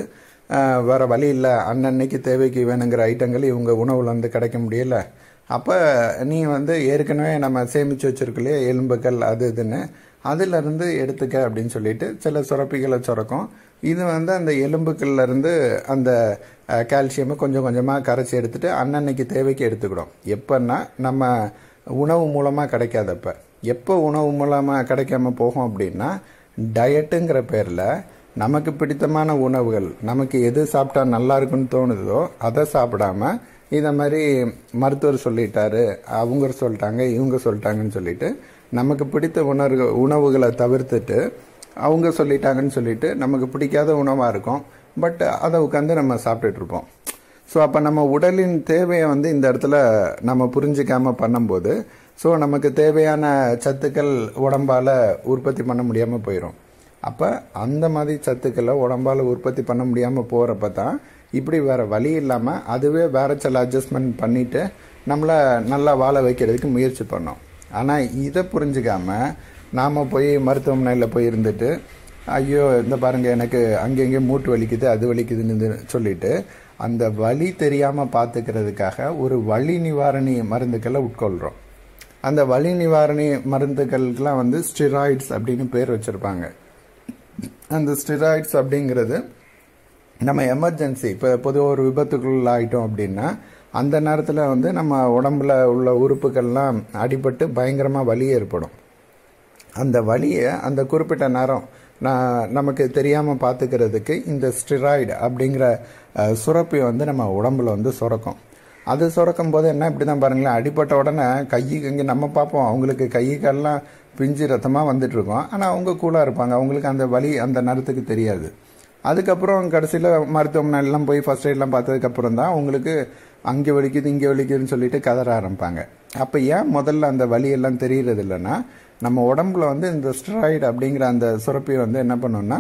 வேற வழி இல்லை அன்னன்னைக்கு தேவைக்கு வேணுங்கிற ஐட்டங்கள் இவங்க உணவுல இருந்து கிடைக்க முடியல அப்போ நீ வந்து ஏற்கனவே நம்ம சேமித்து வச்சிருக்கலையே எலும்புகள் அது இதுன்னு அதிலிருந்து எடுத்துக்க அப்படின்னு சொல்லிட்டு சில சுரப்பிகளை சுரக்கும் இது வந்து அந்த எலும்புகள்ல இருந்து அந்த கால்சியமை கொஞ்சம் கொஞ்சமாக கரைச்சி எடுத்துட்டு அன்னன்னைக்கு தேவைக்கு எடுத்துக்கிடும் எப்பன்னா நம்ம உணவு மூலமாக கிடைக்காதப்ப எப்போ உணவு மூலமாக கிடைக்காம போகும் அப்படின்னா டயட்டுங்கிற பேரில் நமக்கு பிடித்தமான உணவுகள் நமக்கு எது சாப்பிட்டா நல்லா இருக்குன்னு தோணுதோ அதை சாப்பிடாம இதை மாதிரி மருத்துவர் சொல்லிட்டாரு அவங்க சொல்லிட்டாங்க இவங்க சொல்லிட்டாங்கன்னு சொல்லிட்டு நமக்கு பிடித்த உணர்வு உணவுகளை தவிர்த்துட்டு அவங்க சொல்லிட்டாங்கன்னு சொல்லிட்டு நமக்கு பிடிக்காத உணவாக இருக்கும் பட் அதை உட்காந்து நம்ம சாப்பிட்டுட்டு இருப்போம் ஸோ அப்போ நம்ம உடலின் தேவையை வந்து இந்த இடத்துல நம்ம புரிஞ்சிக்காம பண்ணும்போது ஸோ நமக்கு தேவையான சத்துக்கள் உடம்பால் உற்பத்தி பண்ண முடியாமல் போயிடும் அப்போ அந்த மாதிரி சத்துக்களை உடம்பால் உற்பத்தி பண்ண முடியாமல் போகிறப்ப தான் இப்படி வேற வழி இல்லாமல் அதுவே வேற சில அட்ஜஸ்ட்மெண்ட் பண்ணிட்டு நம்மளை நல்லா வாழ வைக்கிறதுக்கு முயற்சி பண்ணோம் ஆனால் இதை புரிஞ்சுக்காம நாம் போய் மருத்துவமனையில் போய் இருந்துட்டு ஐயோ இந்த பாருங்க எனக்கு அங்கங்கே மூட்டு வலிக்குது அது வலிக்குதுன்னு சொல்லிட்டு அந்த வலி தெரியாமல் பார்த்துக்கிறதுக்காக ஒரு வலி நிவாரணி மருந்துக்களை உட்கொள்கிறோம் அந்த வலி நிவாரணி மருந்துகளுக்கெல்லாம் வந்து ஸ்டிராய்ட்ஸ் அப்படின்னு பேர் வச்சுருப்பாங்க அந்த ஸ்டிராய்ட்ஸ் அப்படிங்கிறது நம்ம எமர்ஜென்சி இப்போ பொதுவாக ஒரு விபத்துக்குள்ள ஆகிட்டோம் அப்படின்னா அந்த நேரத்தில் வந்து நம்ம உடம்புல உள்ள உறுப்புகள்லாம் அடிபட்டு பயங்கரமாக வலி ஏற்படும் அந்த வலியை அந்த குறிப்பிட்ட நேரம் நான் நமக்கு தெரியாமல் பார்த்துக்கிறதுக்கு இந்த ஸ்டிராய்டு அப்படிங்கிற அஹ், சுரப்பி வந்து நம்ம உடம்புல வந்து சுரக்கும் அது சுரக்கும் போது என்ன இப்படி தான் பாருங்களேன் அடிப்பட்ட உடனே கை இங்கே நம்ம பார்ப்போம் அவங்களுக்கு கை கால்லாம் பிஞ்சு ரத்தமாக வந்துட்டு இருக்கோம் ஆனால் அவங்க கூலாக இருப்பாங்க அவங்களுக்கு அந்த வலி அந்த நேரத்துக்கு தெரியாது அதுக்கப்புறம் கடைசியில் மருத்துவமனைலாம் போய் ஃபர்ஸ்ட் எய்ட்லாம் பார்த்ததுக்கப்புறம் தான் அவங்களுக்கு அங்கே வலிக்குது இங்கே வலிக்குதுன்னு சொல்லிட்டு கதற ஆரம்பிப்பாங்க அப்போ ஏன் முதல்ல அந்த வலியெல்லாம் தெரியறது இல்லைன்னா நம்ம உடம்புல வந்து இந்த ஸ்டெராய்டு அப்படிங்கிற அந்த சுரப்பி வந்து என்ன பண்ணுன்னா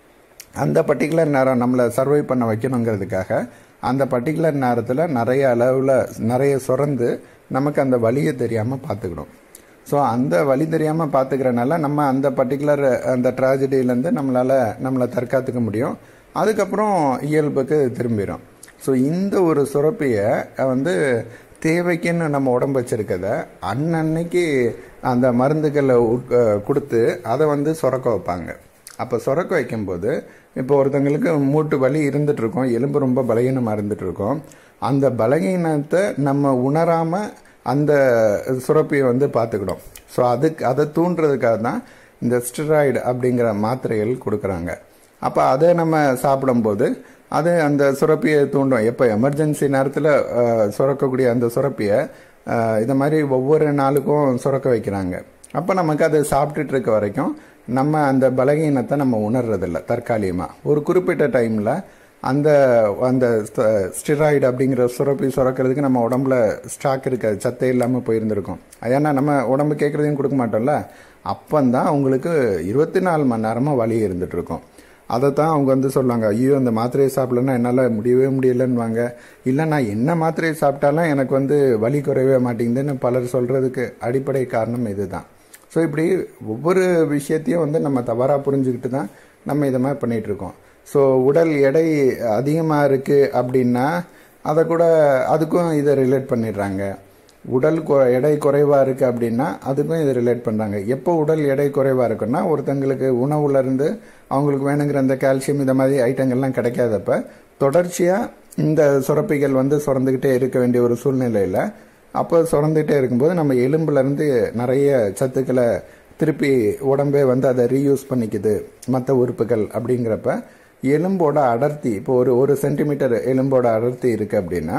அந்த பர்டிகுலர் நேரம் நம்மளை சர்வை பண்ண வைக்கணுங்கிறதுக்காக அந்த பர்டிகுலர் நேரத்தில் நிறைய அளவில் நிறைய சுரந்து நமக்கு அந்த வலியை தெரியாமல் பார்த்துக்கணும் ஸோ அந்த வழி தெரியாமல் பார்த்துக்கிறனால நம்ம அந்த பர்டிகுலர் அந்த ட்ராஜடியிலேருந்து நம்மளால் நம்மளை தற்காத்துக்க முடியும் அதுக்கப்புறம் இயல்புக்கு திரும்பிடும் ஸோ இந்த ஒரு சுரப்பியை வந்து தேவைக்குன்னு நம்ம உடம்பு வச்சிருக்கத அன்னன்னைக்கு அந்த மருந்துகளை உட்- அஹ் கொடுத்து அதை வந்து சுரக்க வைப்பாங்க அப்போ சுரக்க வைக்கும்போது இப்போ ஒருத்தங்களுக்கு மூட்டு வலி இருந்துட்டு இருக்கும் எலும்பு ரொம்ப பலகீனமாக இருந்துட்டு இருக்கும் அந்த பலகீனத்தை நம்ம உணராம அந்த சுரப்பியை வந்து பார்த்துக்கிடும் ஸோ அதுக்கு அதை தூண்டுறதுக்காக தான் இந்த ஸ்டெராய்டு அப்படிங்கிற மாத்திரைகள் கொடுக்குறாங்க அப்போ அதை நம்ம சாப்பிடும்போது அது அந்த சுரப்பியை தூண்டும் எப்போ எமர்ஜென்சி நேரத்தில் சுரக்கக்கூடிய அந்த சுரப்பியை அஹ், இந்த மாதிரி ஒவ்வொரு நாளுக்கும் சுரக்க வைக்கிறாங்க அப்போ நமக்கு அதை சாப்பிட்டுட்டு இருக்க வரைக்கும் நம்ம அந்த பலகீனத்தை நம்ம உணர்றதில்ல தற்காலிகமாக ஒரு குறிப்பிட்ட டைமில் அந்த அந்த ஸ்டிராய்டு அப்படிங்கிற சுரப்பி சுரக்கிறதுக்கு நம்ம உடம்புல ஸ்டாக் இருக்க சத்தே இல்லாமல் போயிருந்திருக்கும் ஏன்னா நம்ம உடம்பு கேட்குறதையும் கொடுக்க மாட்டோம்ல அப்பந்தான் அவங்களுக்கு இருபத்தி நாலு மணி நேரமாக வலி இருந்துட்டு இருக்கும் அதை தான் அவங்க வந்து சொல்லுவாங்க ஐயோ அந்த மாத்திரையை சாப்பிடலன்னா என்னால் முடியவே முடியலன்னுவாங்க இல்லை நான் என்ன மாத்திரையை சாப்பிட்டாலும் எனக்கு வந்து வலி குறையவே மாட்டேங்குதுன்னு பலர் சொல்கிறதுக்கு அடிப்படை காரணம் இதுதான் ஸோ இப்படி ஒவ்வொரு விஷயத்தையும் வந்து நம்ம தவறாக புரிஞ்சுக்கிட்டு தான் நம்ம இதை மாதிரி பண்ணிகிட்டு இருக்கோம் ஸோ உடல் எடை அதிகமாக இருக்குது அப்படின்னா அதை கூட அதுக்கும் இதை ரிலேட் பண்ணிடுறாங்க உடல் கொ- எடை குறைவாக இருக்குது அப்படின்னா அதுக்கும் இதை ரிலேட் பண்ணுறாங்க எப்போ உடல் எடை குறைவாக இருக்குன்னா ஒருத்தங்களுக்கு உணவுல இருந்து அவங்களுக்கு வேணுங்கிற அந்த கால்சியம் இந்த மாதிரி ஐட்டங்கள்லாம் கிடைக்காதப்ப தொடர்ச்சியாக இந்த சுரப்பிகள் வந்து சுரந்துக்கிட்டே இருக்க வேண்டிய ஒரு சூழ்நிலையில் அப்போ சுரந்துகிட்டே இருக்கும்போது நம்ம எலும்புல இருந்து நிறைய சத்துக்களை திருப்பி உடம்பே வந்து அதை ரீயூஸ் பண்ணிக்குது மற்ற உறுப்புகள் அப்படிங்கிறப்ப எலும்போட அடர்த்தி இப்போ ஒரு ஒரு சென்டிமீட்டர் எலும்போட அடர்த்தி இருக்கு அப்படின்னா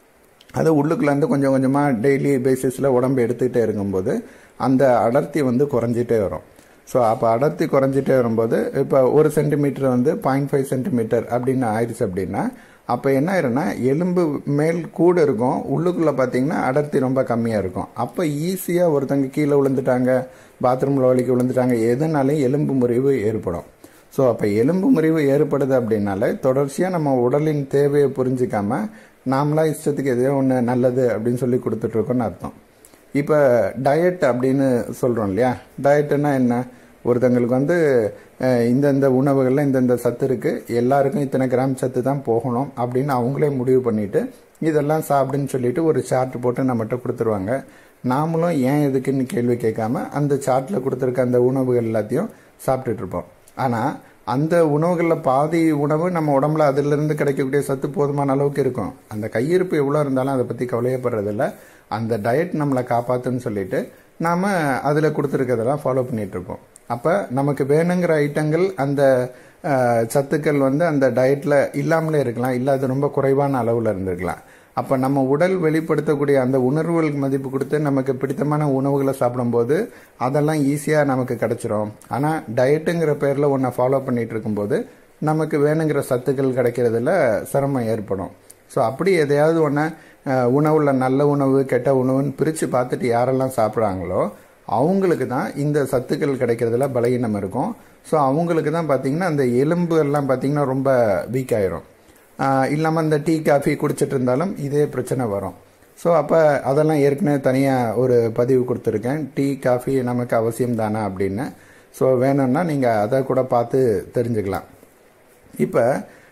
அது உள்ளுக்குள்ளேருந்து கொஞ்சம் கொஞ்சமாக டெய்லி பேசிஸில் உடம்பு எடுத்துக்கிட்டே இருக்கும்போது அந்த அடர்த்தி வந்து குறைஞ்சிட்டே வரும் ஸோ அப்போ அடர்த்தி குறைஞ்சிட்டே வரும்போது இப்போ ஒரு சென்டிமீட்டர் வந்து பாயிண்ட் ஃபைவ் சென்டிமீட்டர் அப்படின்னு ஆயிடுச்சு அப்படின்னா அப்போ என்ன ஆயிரும்னா எலும்பு மேல் கூட இருக்கும் உள்ளுக்குள்ளே பார்த்தீங்கன்னா அடர்த்தி ரொம்ப கம்மியாக இருக்கும் அப்போ ஈஸியாக ஒருத்தங்க கீழே விழுந்துட்டாங்க பாத்ரூமில் வலிக்கு விழுந்துட்டாங்க எதுனாலையும் எலும்பு முறிவு ஏற்படும் ஸோ அப்போ எலும்பு முறிவு ஏற்படுது அப்படின்னாலே தொடர்ச்சியாக நம்ம உடலின் தேவையை புரிஞ்சிக்காம நாமளா இஷ்டத்துக்கு எதையோ ஒன்று நல்லது அப்படின்னு சொல்லி கொடுத்துட்ருக்கோன்னு அர்த்தம் இப்போ டயட் அப்படின்னு சொல்கிறோம் இல்லையா டயட்டுன்னா என்ன ஒருத்தங்களுக்கு வந்து அஹ், இந்தந்த உணவுகளில் இந்தந்த சத்து இருக்குது எல்லாருக்கும் இத்தனை கிராம் சத்து தான் போகணும் அப்படின்னு அவங்களே முடிவு பண்ணிட்டு இதெல்லாம் சாப்பிடுன்னு சொல்லிட்டு ஒரு சார்ட் போட்டு நம்மகிட்ட கொடுத்துருவாங்க நாமளும் ஏன் எதுக்குன்னு கேள்வி கேட்காம அந்த சார்ட்டில் கொடுத்துருக்க அந்த உணவுகள் எல்லாத்தையும் சாப்பிட்டுட்டு இருப்போம் ஆனால் அந்த உணவுகளில் பாதி உணவு நம்ம உடம்புல அதிலிருந்து கிடைக்கக்கூடிய சத்து போதுமான அளவுக்கு இருக்கும் அந்த கையிருப்பு எவ்வளோ இருந்தாலும் அதை பற்றி கவலையப்படுறதில்ல அந்த டயட் நம்மளை காப்பாற்றுன்னு சொல்லிட்டு நாம் அதில் கொடுத்துருக்கதெல்லாம் ஃபாலோ பண்ணிட்டு இருப்போம் அப்போ நமக்கு வேணுங்கிற ஐட்டங்கள் அந்த அஹ், சத்துக்கள் வந்து அந்த டயட்டில் இல்லாமலே இருக்கலாம் இல்லை அது ரொம்ப குறைவான அளவில் இருந்திருக்கலாம் அப்போ நம்ம உடல் வெளிப்படுத்தக்கூடிய அந்த உணர்வுகளுக்கு மதிப்பு கொடுத்து நமக்கு பிடித்தமான உணவுகளை சாப்பிடும்போது அதெல்லாம் ஈஸியாக நமக்கு கிடைச்சிரும் ஆனால் டயட்டுங்கிற பேரில் ஒன்றை ஃபாலோ பண்ணிட்டு இருக்கும்போது நமக்கு வேணுங்கிற சத்துக்கள் கிடைக்கிறதுல சிரமம் ஏற்படும் ஸோ அப்படி எதையாவது ஒன்று உணவில் நல்ல உணவு கெட்ட உணவுன்னு பிரித்து பார்த்துட்டு யாரெல்லாம் சாப்பிட்றாங்களோ அவங்களுக்கு தான் இந்த சத்துக்கள் கிடைக்கிறதுல பலகீனம் இருக்கும் ஸோ அவங்களுக்கு தான் பார்த்தீங்கன்னா அந்த எலும்பு எல்லாம் பார்த்தீங்கன்னா ரொம்ப வீக் ஆயிரும் இல்லாமல் இந்த டீ காஃபி குடிச்சிட்டு இருந்தாலும் இதே பிரச்சனை வரும் ஸோ அப்போ அதெல்லாம் ஏற்கனவே தனியாக ஒரு பதிவு கொடுத்துருக்கேன் டீ காஃபி நமக்கு அவசியம் தானா அப்படின்னு ஸோ வேணும்னா நீங்கள் அதை கூட பார்த்து தெரிஞ்சுக்கலாம் இப்போ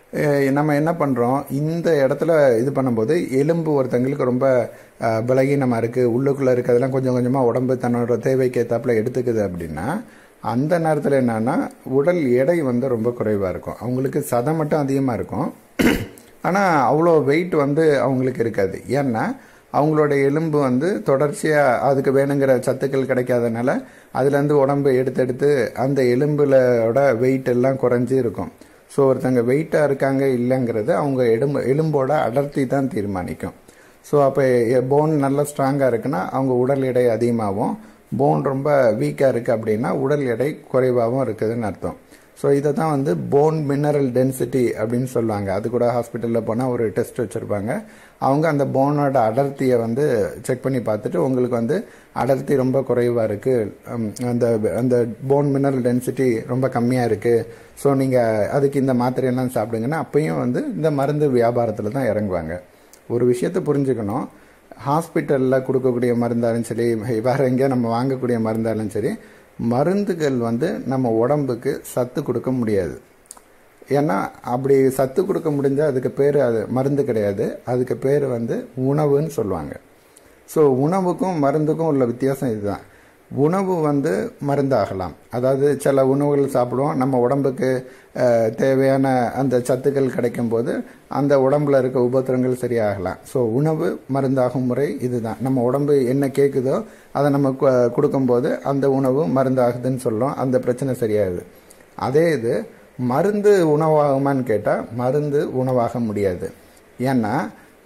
நம்ம என்ன பண்ணுறோம் இந்த இடத்துல இது பண்ணும்போது எலும்பு ஒருத்தங்களுக்கு ரொம்ப அஹ், பலகீனமாக இருக்குது உள்ளுக்குள்ளே இருக்கிறதெல்லாம் கொஞ்சம் கொஞ்சமாக உடம்பு தன்னோட தேவைக்கு ஏற்றாப்புல எடுத்துக்குது அப்படின்னா அந்த நேரத்தில் என்னன்னா உடல் எடை வந்து ரொம்ப குறைவாக இருக்கும் அவங்களுக்கு சதை மட்டும் அதிகமாக இருக்கும் ஆனால் அவ்வளோ வெயிட் வந்து அவங்களுக்கு இருக்காது ஏன்னா அவங்களோட எலும்பு வந்து தொடர்ச்சியாக அதுக்கு வேணுங்கிற சத்துக்கள் கிடைக்காதனால அதுலேருந்து உடம்பு எடுத்து எடுத்து அந்த எலும்புலோட வெயிட் எல்லாம் குறைஞ்சி இருக்கும் ஸோ ஒருத்தங்க வெயிட்டாக இருக்காங்க இல்லைங்கிறது அவங்க எலும்பு எலும்போட அடர்த்தி தான் தீர்மானிக்கும் ஸோ அப்போ போன் நல்லா ஸ்ட்ராங்காக இருக்குன்னா அவங்க உடல் எடை அதிகமாகவும் போன் ரொம்ப வீக்காக இருக்குது அப்படின்னா உடல் எடை குறைவாகவும் இருக்குதுன்னு அர்த்தம் ஸோ இதை தான் வந்து போன் மினரல் டென்சிட்டி அப்படின்னு சொல்லுவாங்க அது கூட ஹாஸ்பிட்டலில் போனால் ஒரு டெஸ்ட் வச்சுருப்பாங்க அவங்க அந்த போனோட அடர்த்தியை வந்து செக் பண்ணி பார்த்துட்டு உங்களுக்கு வந்து அடர்த்தி ரொம்ப குறைவாக இருக்குது அந்த அந்த போன் மினரல் டென்சிட்டி ரொம்ப கம்மியாக இருக்குது ஸோ நீங்கள் அதுக்கு இந்த மாத்திரையெல்லாம் சாப்பிடுங்கன்னா அப்பயும் வந்து இந்த மருந்து வியாபாரத்தில் தான் இறங்குவாங்க ஒரு விஷயத்தை புரிஞ்சுக்கணும் ஹாஸ்பிட்டலில் கொடுக்கக்கூடிய மருந்தாலும் சரி வேறு எங்கேயோ நம்ம வாங்கக்கூடிய மருந்தாலும் சரி மருந்துகள் வந்து நம்ம உடம்புக்கு சத்து கொடுக்க முடியாது ஏன்னா அப்படி சத்து கொடுக்க முடிஞ்சால் அதுக்கு பேர் அது மருந்து கிடையாது அதுக்கு பேர் வந்து உணவுன்னு சொல்லுவாங்க ஸோ உணவுக்கும் மருந்துக்கும் உள்ள வித்தியாசம் இதுதான் உணவு வந்து மருந்தாகலாம் அதாவது சில உணவுகள் சாப்பிடுவோம் நம்ம உடம்புக்கு தேவையான அந்த சத்துக்கள் கிடைக்கும் போது அந்த உடம்புல இருக்க உபத்திரங்கள் சரியாகலாம் ஸோ உணவு மருந்தாகும் முறை இதுதான் நம்ம உடம்பு என்ன கேட்குதோ அதை நம்ம கொடுக்கும்போது அந்த உணவு மருந்தாகுதுன்னு சொல்கிறோம் அந்த பிரச்சனை சரியாகுது அதே இது மருந்து உணவாகுமான்னு கேட்டால் மருந்து உணவாக முடியாது ஏன்னா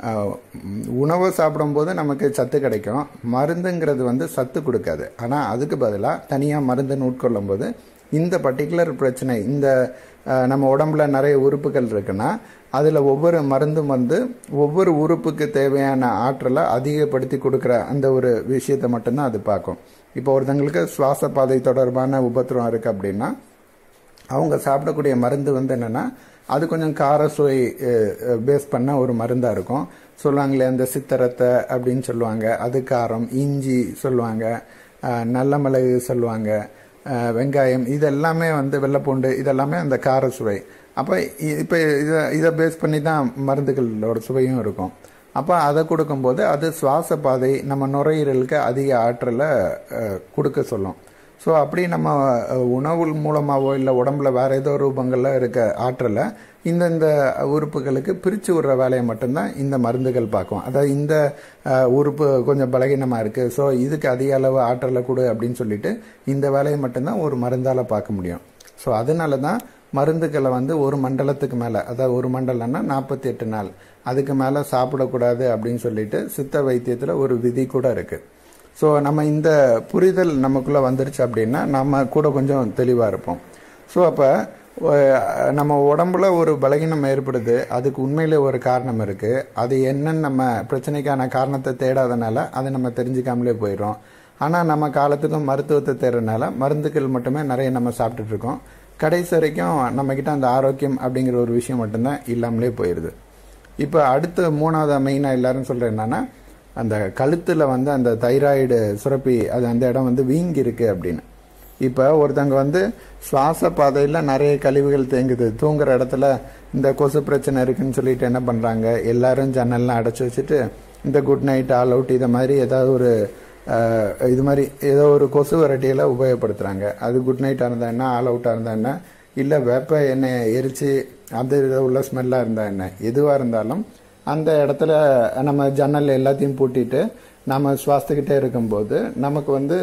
உணவை சாப்பிடும்போது நமக்கு சத்து கிடைக்கும் மருந்துங்கிறது வந்து சத்து கொடுக்காது ஆனால் அதுக்கு பதிலாக தனியாக மருந்துன்னு உட்கொள்ளும் போது இந்த பர்டிகுலர் பிரச்சனை இந்த நம்ம உடம்புல நிறைய உறுப்புகள் இருக்குன்னா அதில் ஒவ்வொரு மருந்தும் வந்து ஒவ்வொரு உறுப்புக்கு தேவையான ஆற்றலை அதிகப்படுத்தி கொடுக்குற அந்த ஒரு விஷயத்தை மட்டும்தான் அது பார்க்கும் இப்போ ஒருத்தங்களுக்கு சுவாச பாதை தொடர்பான உபத்திரம் இருக்குது அப்படின்னா அவங்க சாப்பிடக்கூடிய மருந்து வந்து என்னென்னா அது கொஞ்சம் கார சுவை பேஸ் பண்ண ஒரு மருந்தாக இருக்கும் சொல்லுவாங்களே அந்த சித்தரத்தை அப்படின்னு சொல்லுவாங்க அது காரம் இஞ்சி சொல்லுவாங்க நல்ல மிளகு சொல்லுவாங்க வெங்காயம் இது எல்லாமே வந்து வெள்ளைப்பூண்டு இதெல்லாமே அந்த கார சுவை அப்போ இப்போ இதை இதை பேஸ் பண்ணி தான் மருந்துகளோட சுவையும் இருக்கும் அப்போ அதை கொடுக்கும்போது அது சுவாச பாதை நம்ம நுரையீரலுக்கு அதிக ஆற்றலை கொடுக்க சொல்லும் ஸோ அப்படி நம்ம உணவு மூலமாகவோ இல்லை உடம்புல வேற ஏதோ ரூபங்களில் இருக்க ஆற்றலை இந்தந்த உறுப்புகளுக்கு பிரித்து விடுற வேலையை மட்டும்தான் இந்த மருந்துகள் பார்க்கும் அதாவது இந்த உறுப்பு கொஞ்சம் பலகீனமாக இருக்குது ஸோ இதுக்கு அதிக அளவு ஆற்றலை கொடு அப்படின்னு சொல்லிட்டு இந்த வேலையை மட்டும்தான் ஒரு மருந்தால் பார்க்க முடியும் ஸோ அதனால தான் மருந்துகளை வந்து ஒரு மண்டலத்துக்கு மேலே அதாவது ஒரு மண்டலம்னா நாற்பத்தி எட்டு நாள் அதுக்கு மேலே சாப்பிடக்கூடாது அப்படின்னு சொல்லிட்டு சித்த வைத்தியத்தில் ஒரு விதி கூட இருக்குது ஸோ நம்ம இந்த புரிதல் நமக்குள்ளே வந்துருச்சு அப்படின்னா நம்ம கூட கொஞ்சம் தெளிவாக இருப்போம் ஸோ அப்போ நம்ம உடம்புல ஒரு பலகீனம் ஏற்படுது அதுக்கு உண்மையிலே ஒரு காரணம் இருக்குது அது என்னன்னு நம்ம பிரச்சனைக்கான காரணத்தை தேடாதனால அதை நம்ம தெரிஞ்சுக்காமலே போயிடும் ஆனால் நம்ம காலத்துக்கும் மருத்துவத்தை தேடுறதுனால மருந்துகள் மட்டுமே நிறைய நம்ம சாப்பிட்டுட்டு இருக்கோம் கடைசி வரைக்கும் நம்மக்கிட்ட அந்த ஆரோக்கியம் அப்படிங்கிற ஒரு விஷயம் மட்டும்தான் இல்லாமலே போயிடுது இப்போ அடுத்து மூணாவது மெயினாக எல்லாரும் சொல்கிற என்னன்னா அந்த கழுத்தில் வந்து அந்த தைராய்டு சுரப்பி அது அந்த இடம் வந்து வீங்கி இருக்கு அப்படின்னு இப்போ ஒருத்தங்க வந்து சுவாச பாதையில் நிறைய கழிவுகள் தேங்குது தூங்குற இடத்துல இந்த கொசு பிரச்சனை இருக்குன்னு சொல்லிட்டு என்ன பண்ணுறாங்க எல்லாரும் ஜன்னல்லாம் அடைச்சி வச்சுட்டு இந்த குட் நைட் ஆல் அவுட் இதை மாதிரி ஏதாவது ஒரு இது மாதிரி ஏதோ ஒரு கொசு வெரைட்டியில் உபயோகப்படுத்துகிறாங்க அது குட் நைட்டாக இருந்தா என்ன ஆல் அவுட்டாக இருந்தா என்ன இல்லை வேப்ப எண்ணெயை எரித்து அது உள்ள ஸ்மெல்லாக இருந்தா என்ன எதுவாக இருந்தாலும் அந்த இடத்துல நம்ம ஜன்னல் எல்லாத்தையும் பூட்டிட்டு நம்ம சுவாசிக்கிட்டே இருக்கும்போது நமக்கு வந்து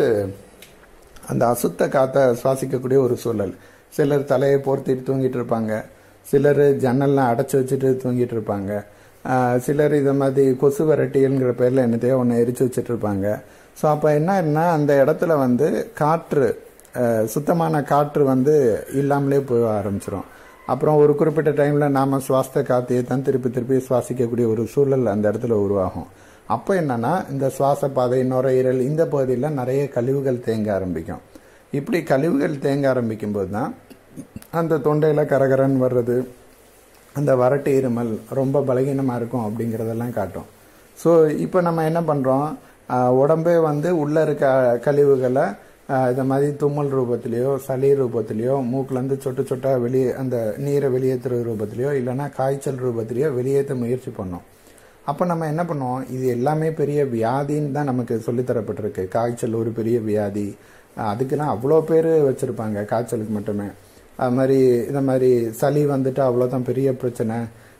அந்த அசுத்த காற்றை சுவாசிக்கக்கூடிய ஒரு சூழல் சிலர் தலையை போர்த்திட்டு தூங்கிட்டு இருப்பாங்க சிலர் ஜன்னல்லாம் அடைச்சி வச்சுட்டு தூங்கிட்டு இருப்பாங்க சிலர் இதை மாதிரி கொசு வெரைட்டிங்கிற பேரில் என்னத்தையோ ஒன்று எரிச்சு வச்சுட்டு இருப்பாங்க ஸோ அப்போ என்ன அந்த இடத்துல வந்து காற்று சுத்தமான காற்று வந்து இல்லாமலே போய் ஆரம்பிச்சிடும் அப்புறம் ஒரு குறிப்பிட்ட டைமில் நாம் சுவாச காற்றையை தான் திருப்பி திருப்பி சுவாசிக்கக்கூடிய ஒரு சூழல் அந்த இடத்துல உருவாகும் அப்போ என்னன்னா இந்த சுவாச பாதை நுரையீரல் இந்த பகுதியில் நிறைய கழிவுகள் தேங்க ஆரம்பிக்கும் இப்படி கழிவுகள் தேங்க ஆரம்பிக்கும் போது தான் அந்த தொண்டையில் கரகரன் வர்றது அந்த வறட்டு இருமல் ரொம்ப பலகீனமாக இருக்கும் அப்படிங்கிறதெல்லாம் காட்டும் ஸோ இப்போ நம்ம என்ன பண்ணுறோம் உடம்பே வந்து உள்ளே இருக்க கழிவுகளை இந்த மாதிரி தும்மல் ரூபத்திலேயோ சளி ரூபத்திலேயோ மூக்குலேருந்து சொட்டு சொட்டாக வெளியே அந்த நீரை வெளியேற்றுற ரூபத்திலேயோ இல்லைன்னா காய்ச்சல் ரூபத்திலேயோ வெளியேற்ற முயற்சி பண்ணோம் அப்போ நம்ம என்ன பண்ணுவோம் இது எல்லாமே பெரிய வியாதின்னு தான் நமக்கு சொல்லித்தரப்பட்டிருக்கு காய்ச்சல் ஒரு பெரிய வியாதி அதுக்கெல்லாம் அவ்வளோ பேர் வச்சுருப்பாங்க காய்ச்சலுக்கு மட்டுமே அது மாதிரி இந்த மாதிரி சளி வந்துட்டு அவ்வளோதான் பெரிய பிரச்சனை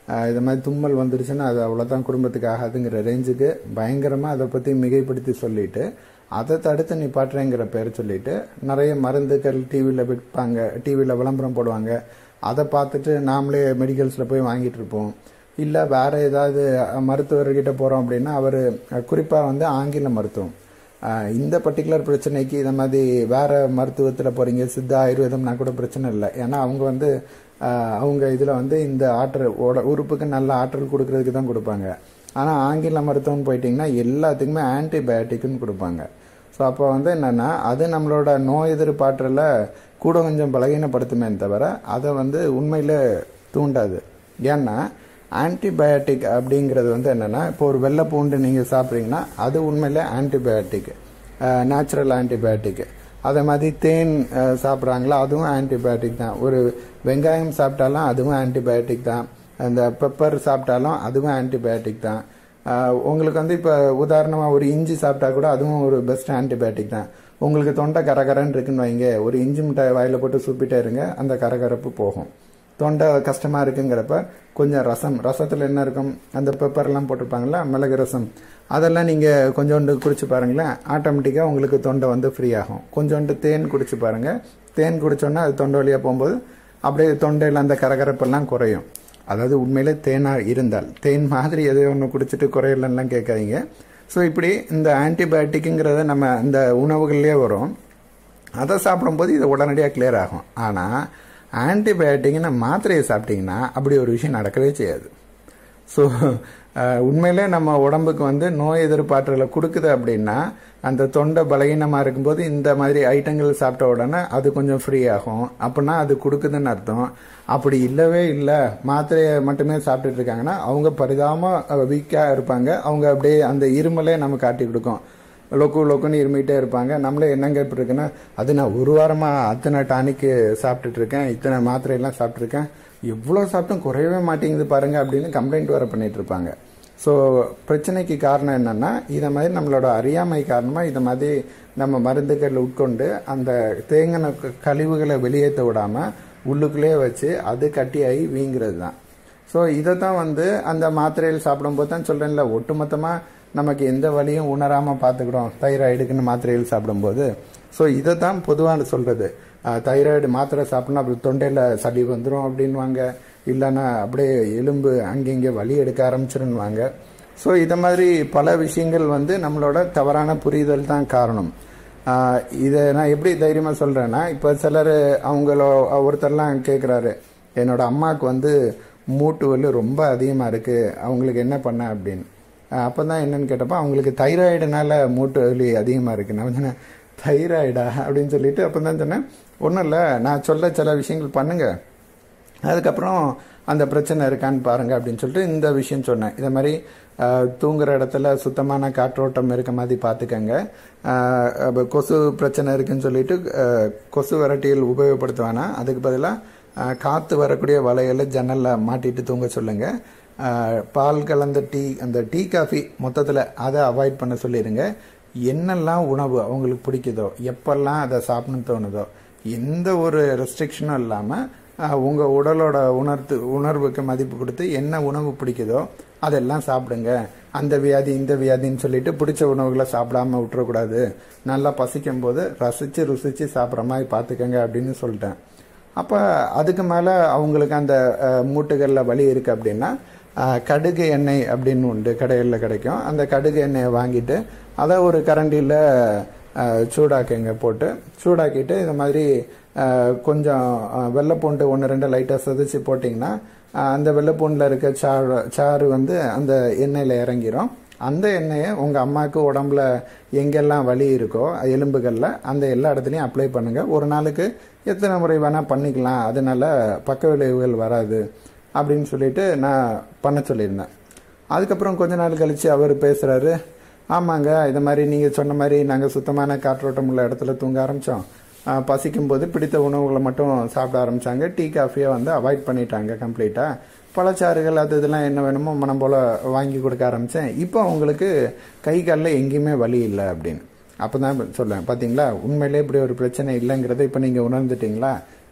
ஆஹ் இது மாதிரி தும்மல் வந்துருச்சுன்னா அது அவ்வளோதான் குடும்பத்துக்கு ஆகாதுங்கிற ரேஞ்சுக்கு பயங்கரமாக அதை பற்றி மிகைப்படுத்தி சொல்லிட்டு அதை தடுத்து நிப்பாட்டுறேங்கிற பேர் சொல்லிட்டு நிறைய மருந்துகள் டிவியில் விற்பாங்க டிவியில் விளம்பரம் போடுவாங்க அதை பார்த்துட்டு நாமளே மெடிக்கல்ஸில் போய் வாங்கிட்டு இருப்போம் இல்லை வேற ஏதாவது மருத்துவர்கிட்ட போகிறோம் அப்படின்னா அவர் குறிப்பாக வந்து ஆங்கில மருத்துவம் ஆஹ் இந்த பர்டிகுலர் பிரச்சனைக்கு இந்த மாதிரி வேற மருத்துவத்தில் போறீங்க சித்தா ஆயுர்வேதம்னா கூட பிரச்சனை இல்லை ஏன்னா அவங்க வந்து ஆஹ் அவங்க இதில் வந்து இந்த ஆற்றல் உட- உறுப்புக்கு நல்ல ஆற்றல் கொடுக்கறதுக்கு தான் கொடுப்பாங்க ஆனால் ஆங்கில மருத்துவம் போயிட்டீங்கன்னா எல்லாத்துக்குமே ஆன்டிபயோட்டிக்னு கொடுப்பாங்க ஸோ அப்போ வந்து என்னன்னா அது நம்மளோட நோய் எதிர்ப்பாற்றலை கூட கொஞ்சம் பலகீனப்படுத்துமே தவிர அதை வந்து உண்மையில தூண்டாது ஏன்னா ஆன்டிபயோட்டிக் அப்படிங்கிறது வந்து என்னன்னா இப்போ ஒரு வெள்ளை பூண்டு நீங்கள் சாப்பிட்றீங்கன்னா அது உண்மையில ஆன்டிபயோட்டிக் நேச்சுரல் ஆன்டிபயோட்டிக் அதே மாதிரி தேன் அஹ், சாப்பிட்றாங்களா அதுவும் ஆன்டிபயோட்டிக் தான் ஒரு வெங்காயம் சாப்பிட்டாலும் அதுவும் ஆன்டிபயோட்டிக் தான் அந்த பெப்பர் சாப்பிட்டாலும் அதுவும் ஆன்டிபயோட்டிக் தான் ஆஹ் உங்களுக்கு வந்து இப்போ உதாரணமாக ஒரு இஞ்சி சாப்பிட்டா கூட அதுவும் ஒரு பெஸ்ட் ஆன்டிபயோட்டிக் தான் உங்களுக்கு தொண்டை கரகரன்னு இருக்குன்னு வைங்க ஒரு இஞ்சி மிட்டாய் வாயில் போட்டு சூப்பிட்டே இருங்க அந்த கரகரப்பு போகும் தொண்டை கஷ்டமா இருக்குங்கிறப்ப கொஞ்சம் ரசம் ரசத்தில் என்ன இருக்கும் அந்த பெப்பர்லாம் போட்டிருப்பாங்களா மிளகு ரசம் அதெல்லாம் நீங்கள் கொஞ்சோண்டு குடிச்சு பாருங்களேன் ஆட்டோமேட்டிக்காக உங்களுக்கு தொண்டை வந்து ஃப்ரீ ஆகும் கொஞ்சோண்டு தேன் குடிச்சு பாருங்க தேன் குடிச்சோன்னா அது தொண்டை வழியாக போகும்போது அப்படியே தொண்டையில் அந்த கரகரப்பெல்லாம் குறையும் அதாவது உண்மையிலே தேனா இருந்தால் தேன் மாதிரி எதோ ஒன்று குடிச்சிட்டு குறையலன்னெலாம் கேட்காதீங்க ஸோ இப்படி இந்த ஆன்டிபயோட்டிக்குங்கிறத நம்ம இந்த உணவுகள்லேயே வரும் அதை சாப்பிடும்போது இது உடனடியாக கிளியர் ஆகும் ஆனால் ஆன்டிபயோட்டிக்னு மாத்திரையை சாப்பிட்டீங்கன்னா அப்படி ஒரு விஷயம் நடக்கவே செய்யாது ஸோ உண்மையிலே நம்ம உடம்புக்கு வந்து நோய் எதிர்ப்பாற்றலை கொடுக்குது அப்படின்னா அந்த தொண்டை பலகீனமாக இருக்கும்போது இந்த மாதிரி ஐட்டங்கள் சாப்பிட்ட உடனே அது கொஞ்சம் ஃப்ரீ ஆகும் அப்படின்னா அது கொடுக்குதுன்னு அர்த்தம் அப்படி இல்லவே இல்லை மாத்திரையை மட்டுமே சாப்பிட்டுட்டு இருக்காங்கன்னா அவங்க பரிதாபமாக வீக்காக இருப்பாங்க அவங்க அப்படியே அந்த இருமலே நம்ம காட்டி கொடுக்கும் லொக்கு லொக்குன்னு இருமிட்டே இருப்பாங்க நம்மளே என்னங்க இப்படி இருக்குன்னா அது நான் ஒரு வாரமாக அத்தனை டானிக்கு சாப்பிட்டுட்டு இருக்கேன் இத்தனை மாத்திரையெல்லாம் சாப்பிட்ருக்கேன் எவ்வளோ சாப்பிட்டும் குறையவே மாட்டேங்குது பாருங்க அப்படின்னு கம்ப்ளைண்ட் வர பண்ணிட்டு இருப்பாங்க ஸோ பிரச்சனைக்கு காரணம் என்னன்னா இதை மாதிரி நம்மளோட அறியாமை காரணமாக இதை மாதிரி நம்ம மருந்துகள் உட்கொண்டு அந்த தேங்கின க- கழிவுகளை வெளியேற்ற விடாம உள்ளுக்குள்ளேயே வச்சு அது கட்டியாகி வீங்கிறது தான் ஸோ இதை தான் வந்து அந்த மாத்திரைகள் சாப்பிடும்போது தான் சொல்கிறேன்ல ஒட்டுமொத்தமாக நமக்கு எந்த வலியும் உணராமல் பார்த்துக்கிறோம் தைராய்டுக்குன்னு மாத்திரைகள் சாப்பிடும்போது ஸோ இதை தான் பொதுவாக சொல்கிறது தைராய்டு மாத்திரை சாப்பிட்னா அப்படி தொண்டையில் சளி வந்துடும் அப்படின்வாங்க இல்லைன்னா அப்படியே எலும்பு அங்கங்கே வலி எடுக்க ஆரம்பிச்சிருன்னுவாங்க ஸோ இதை மாதிரி பல விஷயங்கள் வந்து நம்மளோட தவறான புரிதல் தான் காரணம் ஆஹ் இதை நான் எப்படி தைரியமாக சொல்கிறேன்னா இப்போ சிலர் அவங்களோ ஒருத்தர்லாம் கேட்குறாரு என்னோட அம்மாவுக்கு வந்து மூட்டு வலி ரொம்ப அதிகமாக இருக்குது அவங்களுக்கு என்ன பண்ண அப்படின்னு அப்போ தான் என்னன்னு கேட்டப்போ அவங்களுக்கு தைராய்டுனால மூட்டு வலி அதிகமாக இருக்குது நான் சொன்னேன் தைராய்டா அப்படின்னு சொல்லிட்டு அப்போ தான் சொன்னேன் ஒன்றும் இல்லை நான் சொல்ல சில விஷயங்கள் பண்ணுங்க அதுக்கப்புறம் அந்த பிரச்சனை இருக்கான்னு பாருங்க அப்படின்னு சொல்லிட்டு இந்த விஷயம் சொன்னேன் இதை மாதிரி ஆஹ், தூங்குற இடத்துல சுத்தமான காற்றோட்டம் இருக்க மாதிரி பார்த்துக்கங்க ஆஹ், அப்ப கொசு பிரச்சனை இருக்குன்னு சொல்லிட்டு ஆஹ், கொசு விரட்டிகள் உபயோகப்படுத்த வேணாம் அதுக்கு பதிலாக காற்று வரக்கூடிய வலைகளை ஜன்னலில் மாட்டிட்டு தூங்க சொல்லுங்க ஆஹ், பால் கலந்த டீ அந்த டீ காஃபி மொத்தத்தில் அதை அவாய்ட் பண்ண சொல்லிடுங்க என்னெல்லாம் உணவு அவங்களுக்கு பிடிக்குதோ எப்பெல்லாம் அதை சாப்பிடணும்னு தோணுதோ எந்த ஒரு ரெஸ்ட்ரிக்ஷனும் இல்லாமல் உங்கள் உடலோட உணர்த்து உணர்வுக்கு மதிப்பு கொடுத்து என்ன உணவு பிடிக்குதோ அதெல்லாம் சாப்பிடுங்க அந்த வியாதி இந்த வியாதின்னு சொல்லிட்டு பிடிச்ச உணவுகளை சாப்பிடாம விட்டுறக்கூடாது நல்லா பசிக்கும் போது ரசித்து ருசித்து சாப்பிட்ற மாதிரி பார்த்துக்கங்க அப்படின்னு சொல்லிட்டேன் அப்போ அதுக்கு மேலே அவங்களுக்கு அந்த அஹ், மூட்டுகளில் வலி இருக்குது அப்படின்னா அஹ், கடுகு எண்ணெய் அப்படின்னு உண்டு கடைகளில் கிடைக்கும் அந்த கடுகு எண்ணெயை வாங்கிட்டு அதை ஒரு கரண்டியில் சூடாக்குங்க போட்டு சூடாக்கிட்டு இந்த மாதிரி அஹ், கொஞ்சம் அஹ், வெள்ளைப்பூண்டு ஒன்று ரெண்டு லைட்டாக சிதைச்சி போட்டிங்கன்னா அஹ், அந்த வெள்ளைப்பூண்டில் இருக்க சாறு சாறு வந்து அந்த எண்ணெயில் இறங்கிரும் அந்த எண்ணெயை உங்கள் அம்மாவுக்கு உடம்புல எங்கெல்லாம் வலி இருக்கோ எலும்புகளில் அந்த எல்லா இடத்துலையும் அப்ளை பண்ணுங்கள் ஒரு நாளுக்கு எத்தனை முறை வேணால் பண்ணிக்கலாம் அதனால பக்க விளைவுகள் வராது அப்படின்னு சொல்லிட்டு நான் பண்ண சொல்லியிருந்தேன் அதுக்கப்புறம் கொஞ்ச நாள் கழித்து அவர் பேசுகிறாரு ஆமாங்க இது மாதிரி நீங்கள் சொன்ன மாதிரி நாங்கள் சுத்தமான காற்றோட்டம் உள்ள இடத்துல தூங்க ஆரம்பித்தோம் பசிக்கும் போது பிடித்த உணவுகளை மட்டும் சாப்பிட ஆரம்பித்தாங்க டீ காஃபியை வந்து அவாய்ட் பண்ணிட்டாங்க கம்ப்ளீட்டாக பழச்சாறுகள் அது இதெல்லாம் என்ன வேணுமோ மனம் போல் வாங்கி கொடுக்க ஆரம்பித்தேன் இப்போ அவங்களுக்கு கை காலில் எங்கேயுமே வலி இல்லை அப்படின்னு அப்போ தான் சொல்லுவேன் பார்த்தீங்களா உண்மையிலே இப்படி ஒரு பிரச்சனை இல்லைங்கிறத இப்போ நீங்கள் உணர்ந்துட்டீங்களா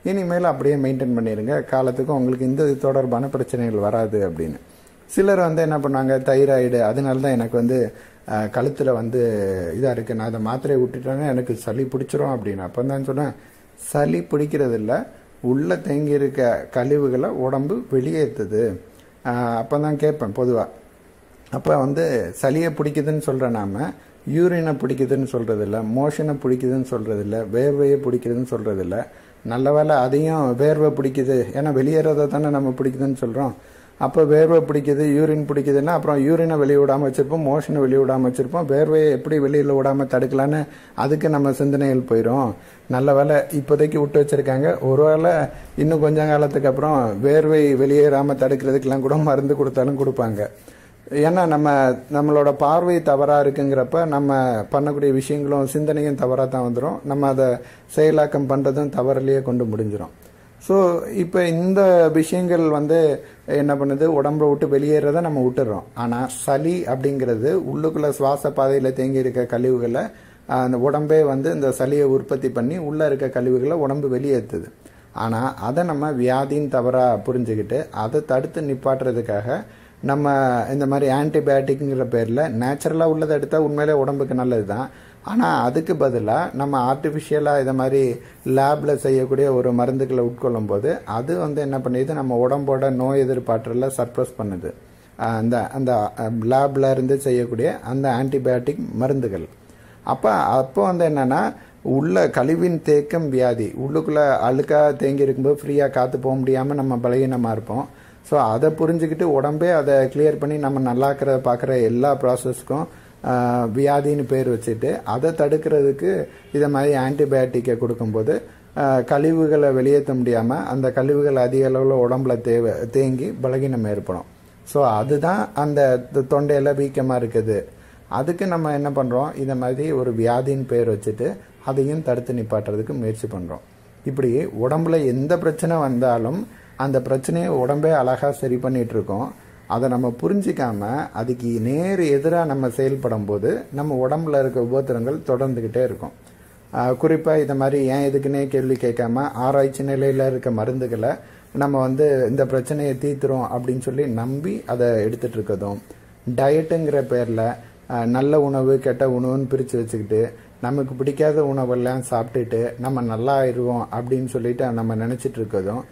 இனிமேல் அப்படியே மெயின்டைன் பண்ணிடுங்க காலத்துக்கும் உங்களுக்கு இந்த இது தொடர்பான பிரச்சனைகள் வராது அப்படின்னு சிலர் வந்து என்ன பண்ணாங்க தைராய்டு அதனால தான் எனக்கு வந்து கழுத்தில் வந்து இதாக இருக்குது நான் அதை மாத்திரையை விட்டுட்டேன்னா எனக்கு சளி பிடிச்சிரும் அப்படின்னு அப்போ தான் சொன்னேன் சளி பிடிக்கிறது இல்லை உள்ளே தேங்கி இருக்க கழிவுகளை உடம்பு வெளியேற்றுது அப்போ தான் கேட்பேன் பொதுவாக அப்போ வந்து சளியை பிடிக்குதுன்னு சொல்கிற நாம யூரினை பிடிக்குதுன்னு சொல்கிறது இல்லை மோஷனை பிடிக்குதுன்னு சொல்கிறது இல்லை வேர்வையை பிடிக்குதுன்னு சொல்கிறது இல்லை நல்ல வேலை அதையும் வேர்வை பிடிக்குது ஏன்னா வெளியேறதை தானே நம்ம பிடிக்குதுன்னு சொல்கிறோம் அப்போ வேர்வை பிடிக்குது யூரின் பிடிக்குதுன்னா அப்புறம் யூரினை வெளியே விடாமல் வச்சுருப்போம் மோஷனை வெளியே விடாமல் வச்சுருப்போம் வேர்வையை எப்படி வெளியில் விடாமல் தடுக்கலான்னு அதுக்கு நம்ம சிந்தனைகள் போயிடும் நல்ல வேலை இப்போதைக்கு விட்டு வச்சுருக்காங்க ஒருவேளை இன்னும் கொஞ்ச காலத்துக்கு அப்புறம் வேர்வை வெளியேறாமல் தடுக்கிறதுக்கெல்லாம் கூட மருந்து கொடுத்தாலும் கொடுப்பாங்க ஏன்னா நம்ம நம்மளோட பார்வை தவறாக இருக்குங்கிறப்ப நம்ம பண்ணக்கூடிய விஷயங்களும் சிந்தனையும் தவறாக தான் வந்துடும் நம்ம அதை செயலாக்கம் பண்ணுறதும் தவறிலேயே கொண்டு முடிஞ்சிடும் ஸோ இப்போ இந்த விஷயங்கள் வந்து என்ன பண்ணுது உடம்புல விட்டு வெளியேறத நம்ம விட்டுறோம் ஆனால் சளி அப்படிங்கிறது உள்ளுக்குள்ள சுவாச பாதையில் தேங்கி இருக்க கழிவுகளை அந்த உடம்பே வந்து இந்த சளியை உற்பத்தி பண்ணி உள்ளே இருக்க கழிவுகளை உடம்பு வெளியேற்றுது ஆனால் அதை நம்ம வியாதின்னு தவறாக புரிஞ்சுக்கிட்டு அதை தடுத்து நிப்பாட்டுறதுக்காக நம்ம இந்த மாதிரி ஆன்டிபயோட்டிக்ங்கிற பேரில் நேச்சுரலாக உள்ளதை எடுத்தால் உண்மையிலே உடம்புக்கு நல்லது தான் ஆனால் அதுக்கு பதிலாக நம்ம ஆர்டிஃபிஷியலாக இதை மாதிரி லேபில் செய்யக்கூடிய ஒரு மருந்துகளை உட்கொள்ளும் போது அது வந்து என்ன பண்ணுது நம்ம உடம்போட நோய் எதிர்ப்பாற்றல சர்ப்ரஸ் பண்ணுது அந்த அந்த லேபில் இருந்து செய்யக்கூடிய அந்த ஆன்டிபயோட்டிக் மருந்துகள் அப்போ அப்போ வந்து என்னென்னா உள்ள கழிவின் தேக்கம் வியாதி உள்ளுக்குள்ளே அழுக்காக தேங்கி இருக்கும்போது ஃப்ரீயாக காற்று போக முடியாமல் நம்ம பலகீனமாக இருப்போம் ஸோ அதை புரிஞ்சுக்கிட்டு உடம்பே அதை கிளியர் பண்ணி நம்ம நல்லாக்கிற பார்க்குற எல்லா ப்ராசஸ்க்கும் வியாதின்னு பேர் வச்சுட்டு அதை தடுக்கிறதுக்கு இதை மாதிரி ஆன்டிபயோட்டிக்கை கொடுக்கும்போது கழிவுகளை வெளியேற்ற முடியாமல் அந்த கழிவுகள் அதிக அளவில் உடம்புல தேவை தேங்கி பலகீனம் ஏற்படும் ஸோ அதுதான் அந்த தொண்டையில் வீக்கமாக இருக்குது அதுக்கு நம்ம என்ன பண்ணுறோம் இதை மாதிரி ஒரு வியாதின்னு பேர் வச்சுட்டு அதையும் தடுத்து நிப்பாட்டுறதுக்கு முயற்சி பண்ணுறோம் இப்படி உடம்புல எந்த பிரச்சனை வந்தாலும் அந்த பிரச்சனையை உடம்பே அழகாக சரி பண்ணிட்டு இருக்கோம் அதை நம்ம புரிஞ்சிக்காம அதுக்கு நேர் எதிராக நம்ம செயல்படும் போது நம்ம உடம்புல இருக்க உபத்திரங்கள் தொடர்ந்துக்கிட்டே இருக்கும் குறிப்பாக இதை மாதிரி ஏன் எதுக்குன்னே கேள்வி கேட்காம ஆராய்ச்சி நிலையில் இருக்க மருந்துகளை நம்ம வந்து இந்த பிரச்சனையை தீர்த்துறோம் அப்படின்னு சொல்லி நம்பி அதை எடுத்துட்டு இருக்கதும் டயட்டுங்கிற பேரில் நல்ல உணவு கெட்ட உணவுன்னு பிரித்து வச்சுக்கிட்டு நமக்கு பிடிக்காத உணவெல்லாம் சாப்பிட்டுட்டு நம்ம நல்லா ஆயிடுவோம் அப்படின்னு சொல்லிட்டு நம்ம நினச்சிட்டு இருக்கதும்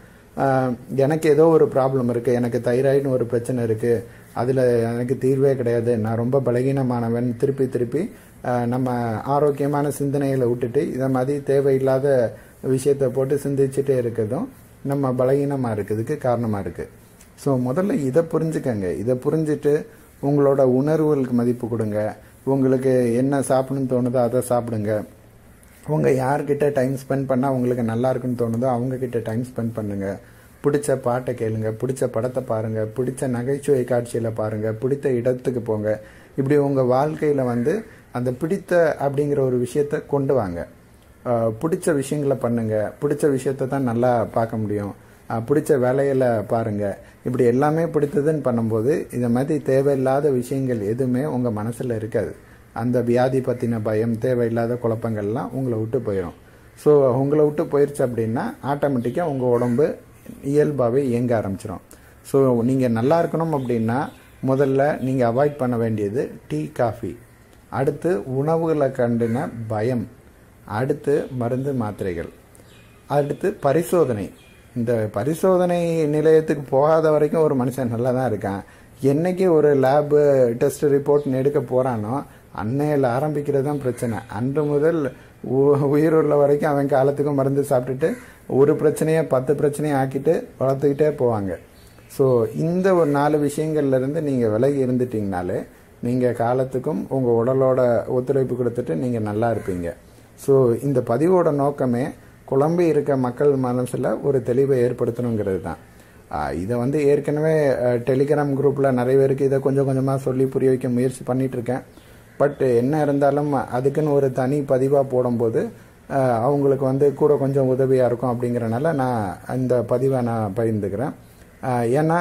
எனக்கு ஏதோ ஒரு ப்ராப்ளம் இருக்குது எனக்கு தைராய்டுன்னு ஒரு பிரச்சனை இருக்குது அதில் எனக்கு தீர்வே கிடையாது நான் ரொம்ப பலகீனமானவன் திருப்பி திருப்பி நம்ம ஆரோக்கியமான சிந்தனைகளை விட்டுட்டு இதை மாதிரி தேவையில்லாத விஷயத்தை போட்டு சிந்திச்சுட்டே இருக்கிறதும் நம்ம பலகீனமாக இருக்கிறதுக்கு காரணமாக இருக்குது ஸோ முதல்ல இதை புரிஞ்சுக்கங்க இதை புரிஞ்சுட்டு உங்களோட உணர்வுகளுக்கு மதிப்பு கொடுங்க உங்களுக்கு என்ன சாப்பிடணும்னு தோணுதோ அதை சாப்பிடுங்க உங்கள் யார்கிட்ட டைம் ஸ்பெண்ட் பண்ணால் உங்களுக்கு நல்லா இருக்குன்னு தோணுதோ அவங்கக்கிட்ட டைம் ஸ்பெண்ட் பண்ணுங்கள் பிடிச்ச பாட்டை கேளுங்க பிடிச்ச படத்தை பாருங்கள் பிடிச்ச நகைச்சுவை காட்சியில் பாருங்கள் பிடித்த இடத்துக்கு போங்க இப்படி உங்கள் வாழ்க்கையில் வந்து அந்த பிடித்த அப்படிங்கிற ஒரு விஷயத்த கொண்டு வாங்க பிடிச்ச விஷயங்களை பண்ணுங்க பிடிச்ச விஷயத்த தான் நல்லா பார்க்க முடியும் பிடிச்ச வேலையில் பாருங்கள் இப்படி எல்லாமே பிடித்ததுன்னு பண்ணும்போது இந்த மாதிரி தேவையில்லாத விஷயங்கள் எதுவுமே உங்கள் மனசில் இருக்காது அந்த வியாதி பற்றின பயம் தேவையில்லாத குழப்பங்கள்லாம் உங்களை விட்டு போயிடும் ஸோ உங்களை விட்டு போயிடுச்சு அப்படின்னா ஆட்டோமேட்டிக்காக உங்கள் உடம்பு இயல்பாகவே இயங்க ஆரம்பிச்சிடும் ஸோ நீங்கள் நல்லா இருக்கணும் அப்படின்னா முதல்ல நீங்கள் அவாய்ட் பண்ண வேண்டியது டீ காஃபி அடுத்து உணவுகளை கண்டுன பயம் அடுத்து மருந்து மாத்திரைகள் அடுத்து பரிசோதனை இந்த பரிசோதனை நிலையத்துக்கு போகாத வரைக்கும் ஒரு மனுஷன் நல்லா தான் இருக்கான் என்னைக்கு ஒரு லேபு டெஸ்ட் ரிப்போர்ட் எடுக்க போகிறானோ அன்னையில் ஆரம்பிக்கிறது தான் பிரச்சனை அன்று முதல் உயிருள்ள வரைக்கும் அவன் காலத்துக்கும் மருந்து சாப்பிட்டுட்டு ஒரு பிரச்சனையை பத்து பிரச்சனையை ஆக்கிட்டு வளர்த்துக்கிட்டே போவாங்க ஸோ இந்த ஒரு நாலு விஷயங்கள்லேருந்து நீங்கள் விலகி இருந்துட்டீங்கனாலே நீங்கள் காலத்துக்கும் உங்கள் உடலோட ஒத்துழைப்பு கொடுத்துட்டு நீங்கள் நல்லா இருப்பீங்க ஸோ இந்த பதிவோட நோக்கமே குழம்பி இருக்க மக்கள் மனசில் ஒரு தெளிவை ஏற்படுத்தணுங்கிறது தான் இதை வந்து ஏற்கனவே டெலிகிராம் குரூப்பில் நிறைய பேருக்கு இதை கொஞ்சம் கொஞ்சமாக சொல்லி புரிய வைக்க முயற்சி பண்ணிகிட்ருக்கேன் பட் என்ன இருந்தாலும் அதுக்குன்னு ஒரு தனி பதிவாக போடும்போது அவங்களுக்கு வந்து கூட கொஞ்சம் உதவியாக இருக்கும் அப்படிங்கிறனால நான் இந்த பதிவை நான் பகிர்ந்துக்கிறேன் ஏன்னா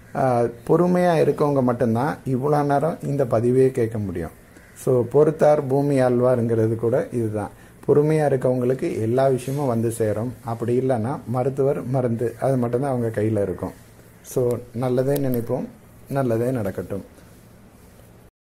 பொறுமையாக இருக்கவங்க மட்டும்தான் இவ்வளோ நேரம் இந்த பதிவே கேட்க முடியும் ஸோ பொறுத்தார் பூமி ஆழ்வாருங்கிறது கூட இதுதான் பொறுமையாக இருக்கவங்களுக்கு எல்லா விஷயமும் வந்து சேரும் அப்படி இல்லைன்னா மருத்துவர் மருந்து அது மட்டும்தான் அவங்க கையில் இருக்கும் ஸோ நல்லதே நினைப்போம் நல்லதே நடக்கட்டும்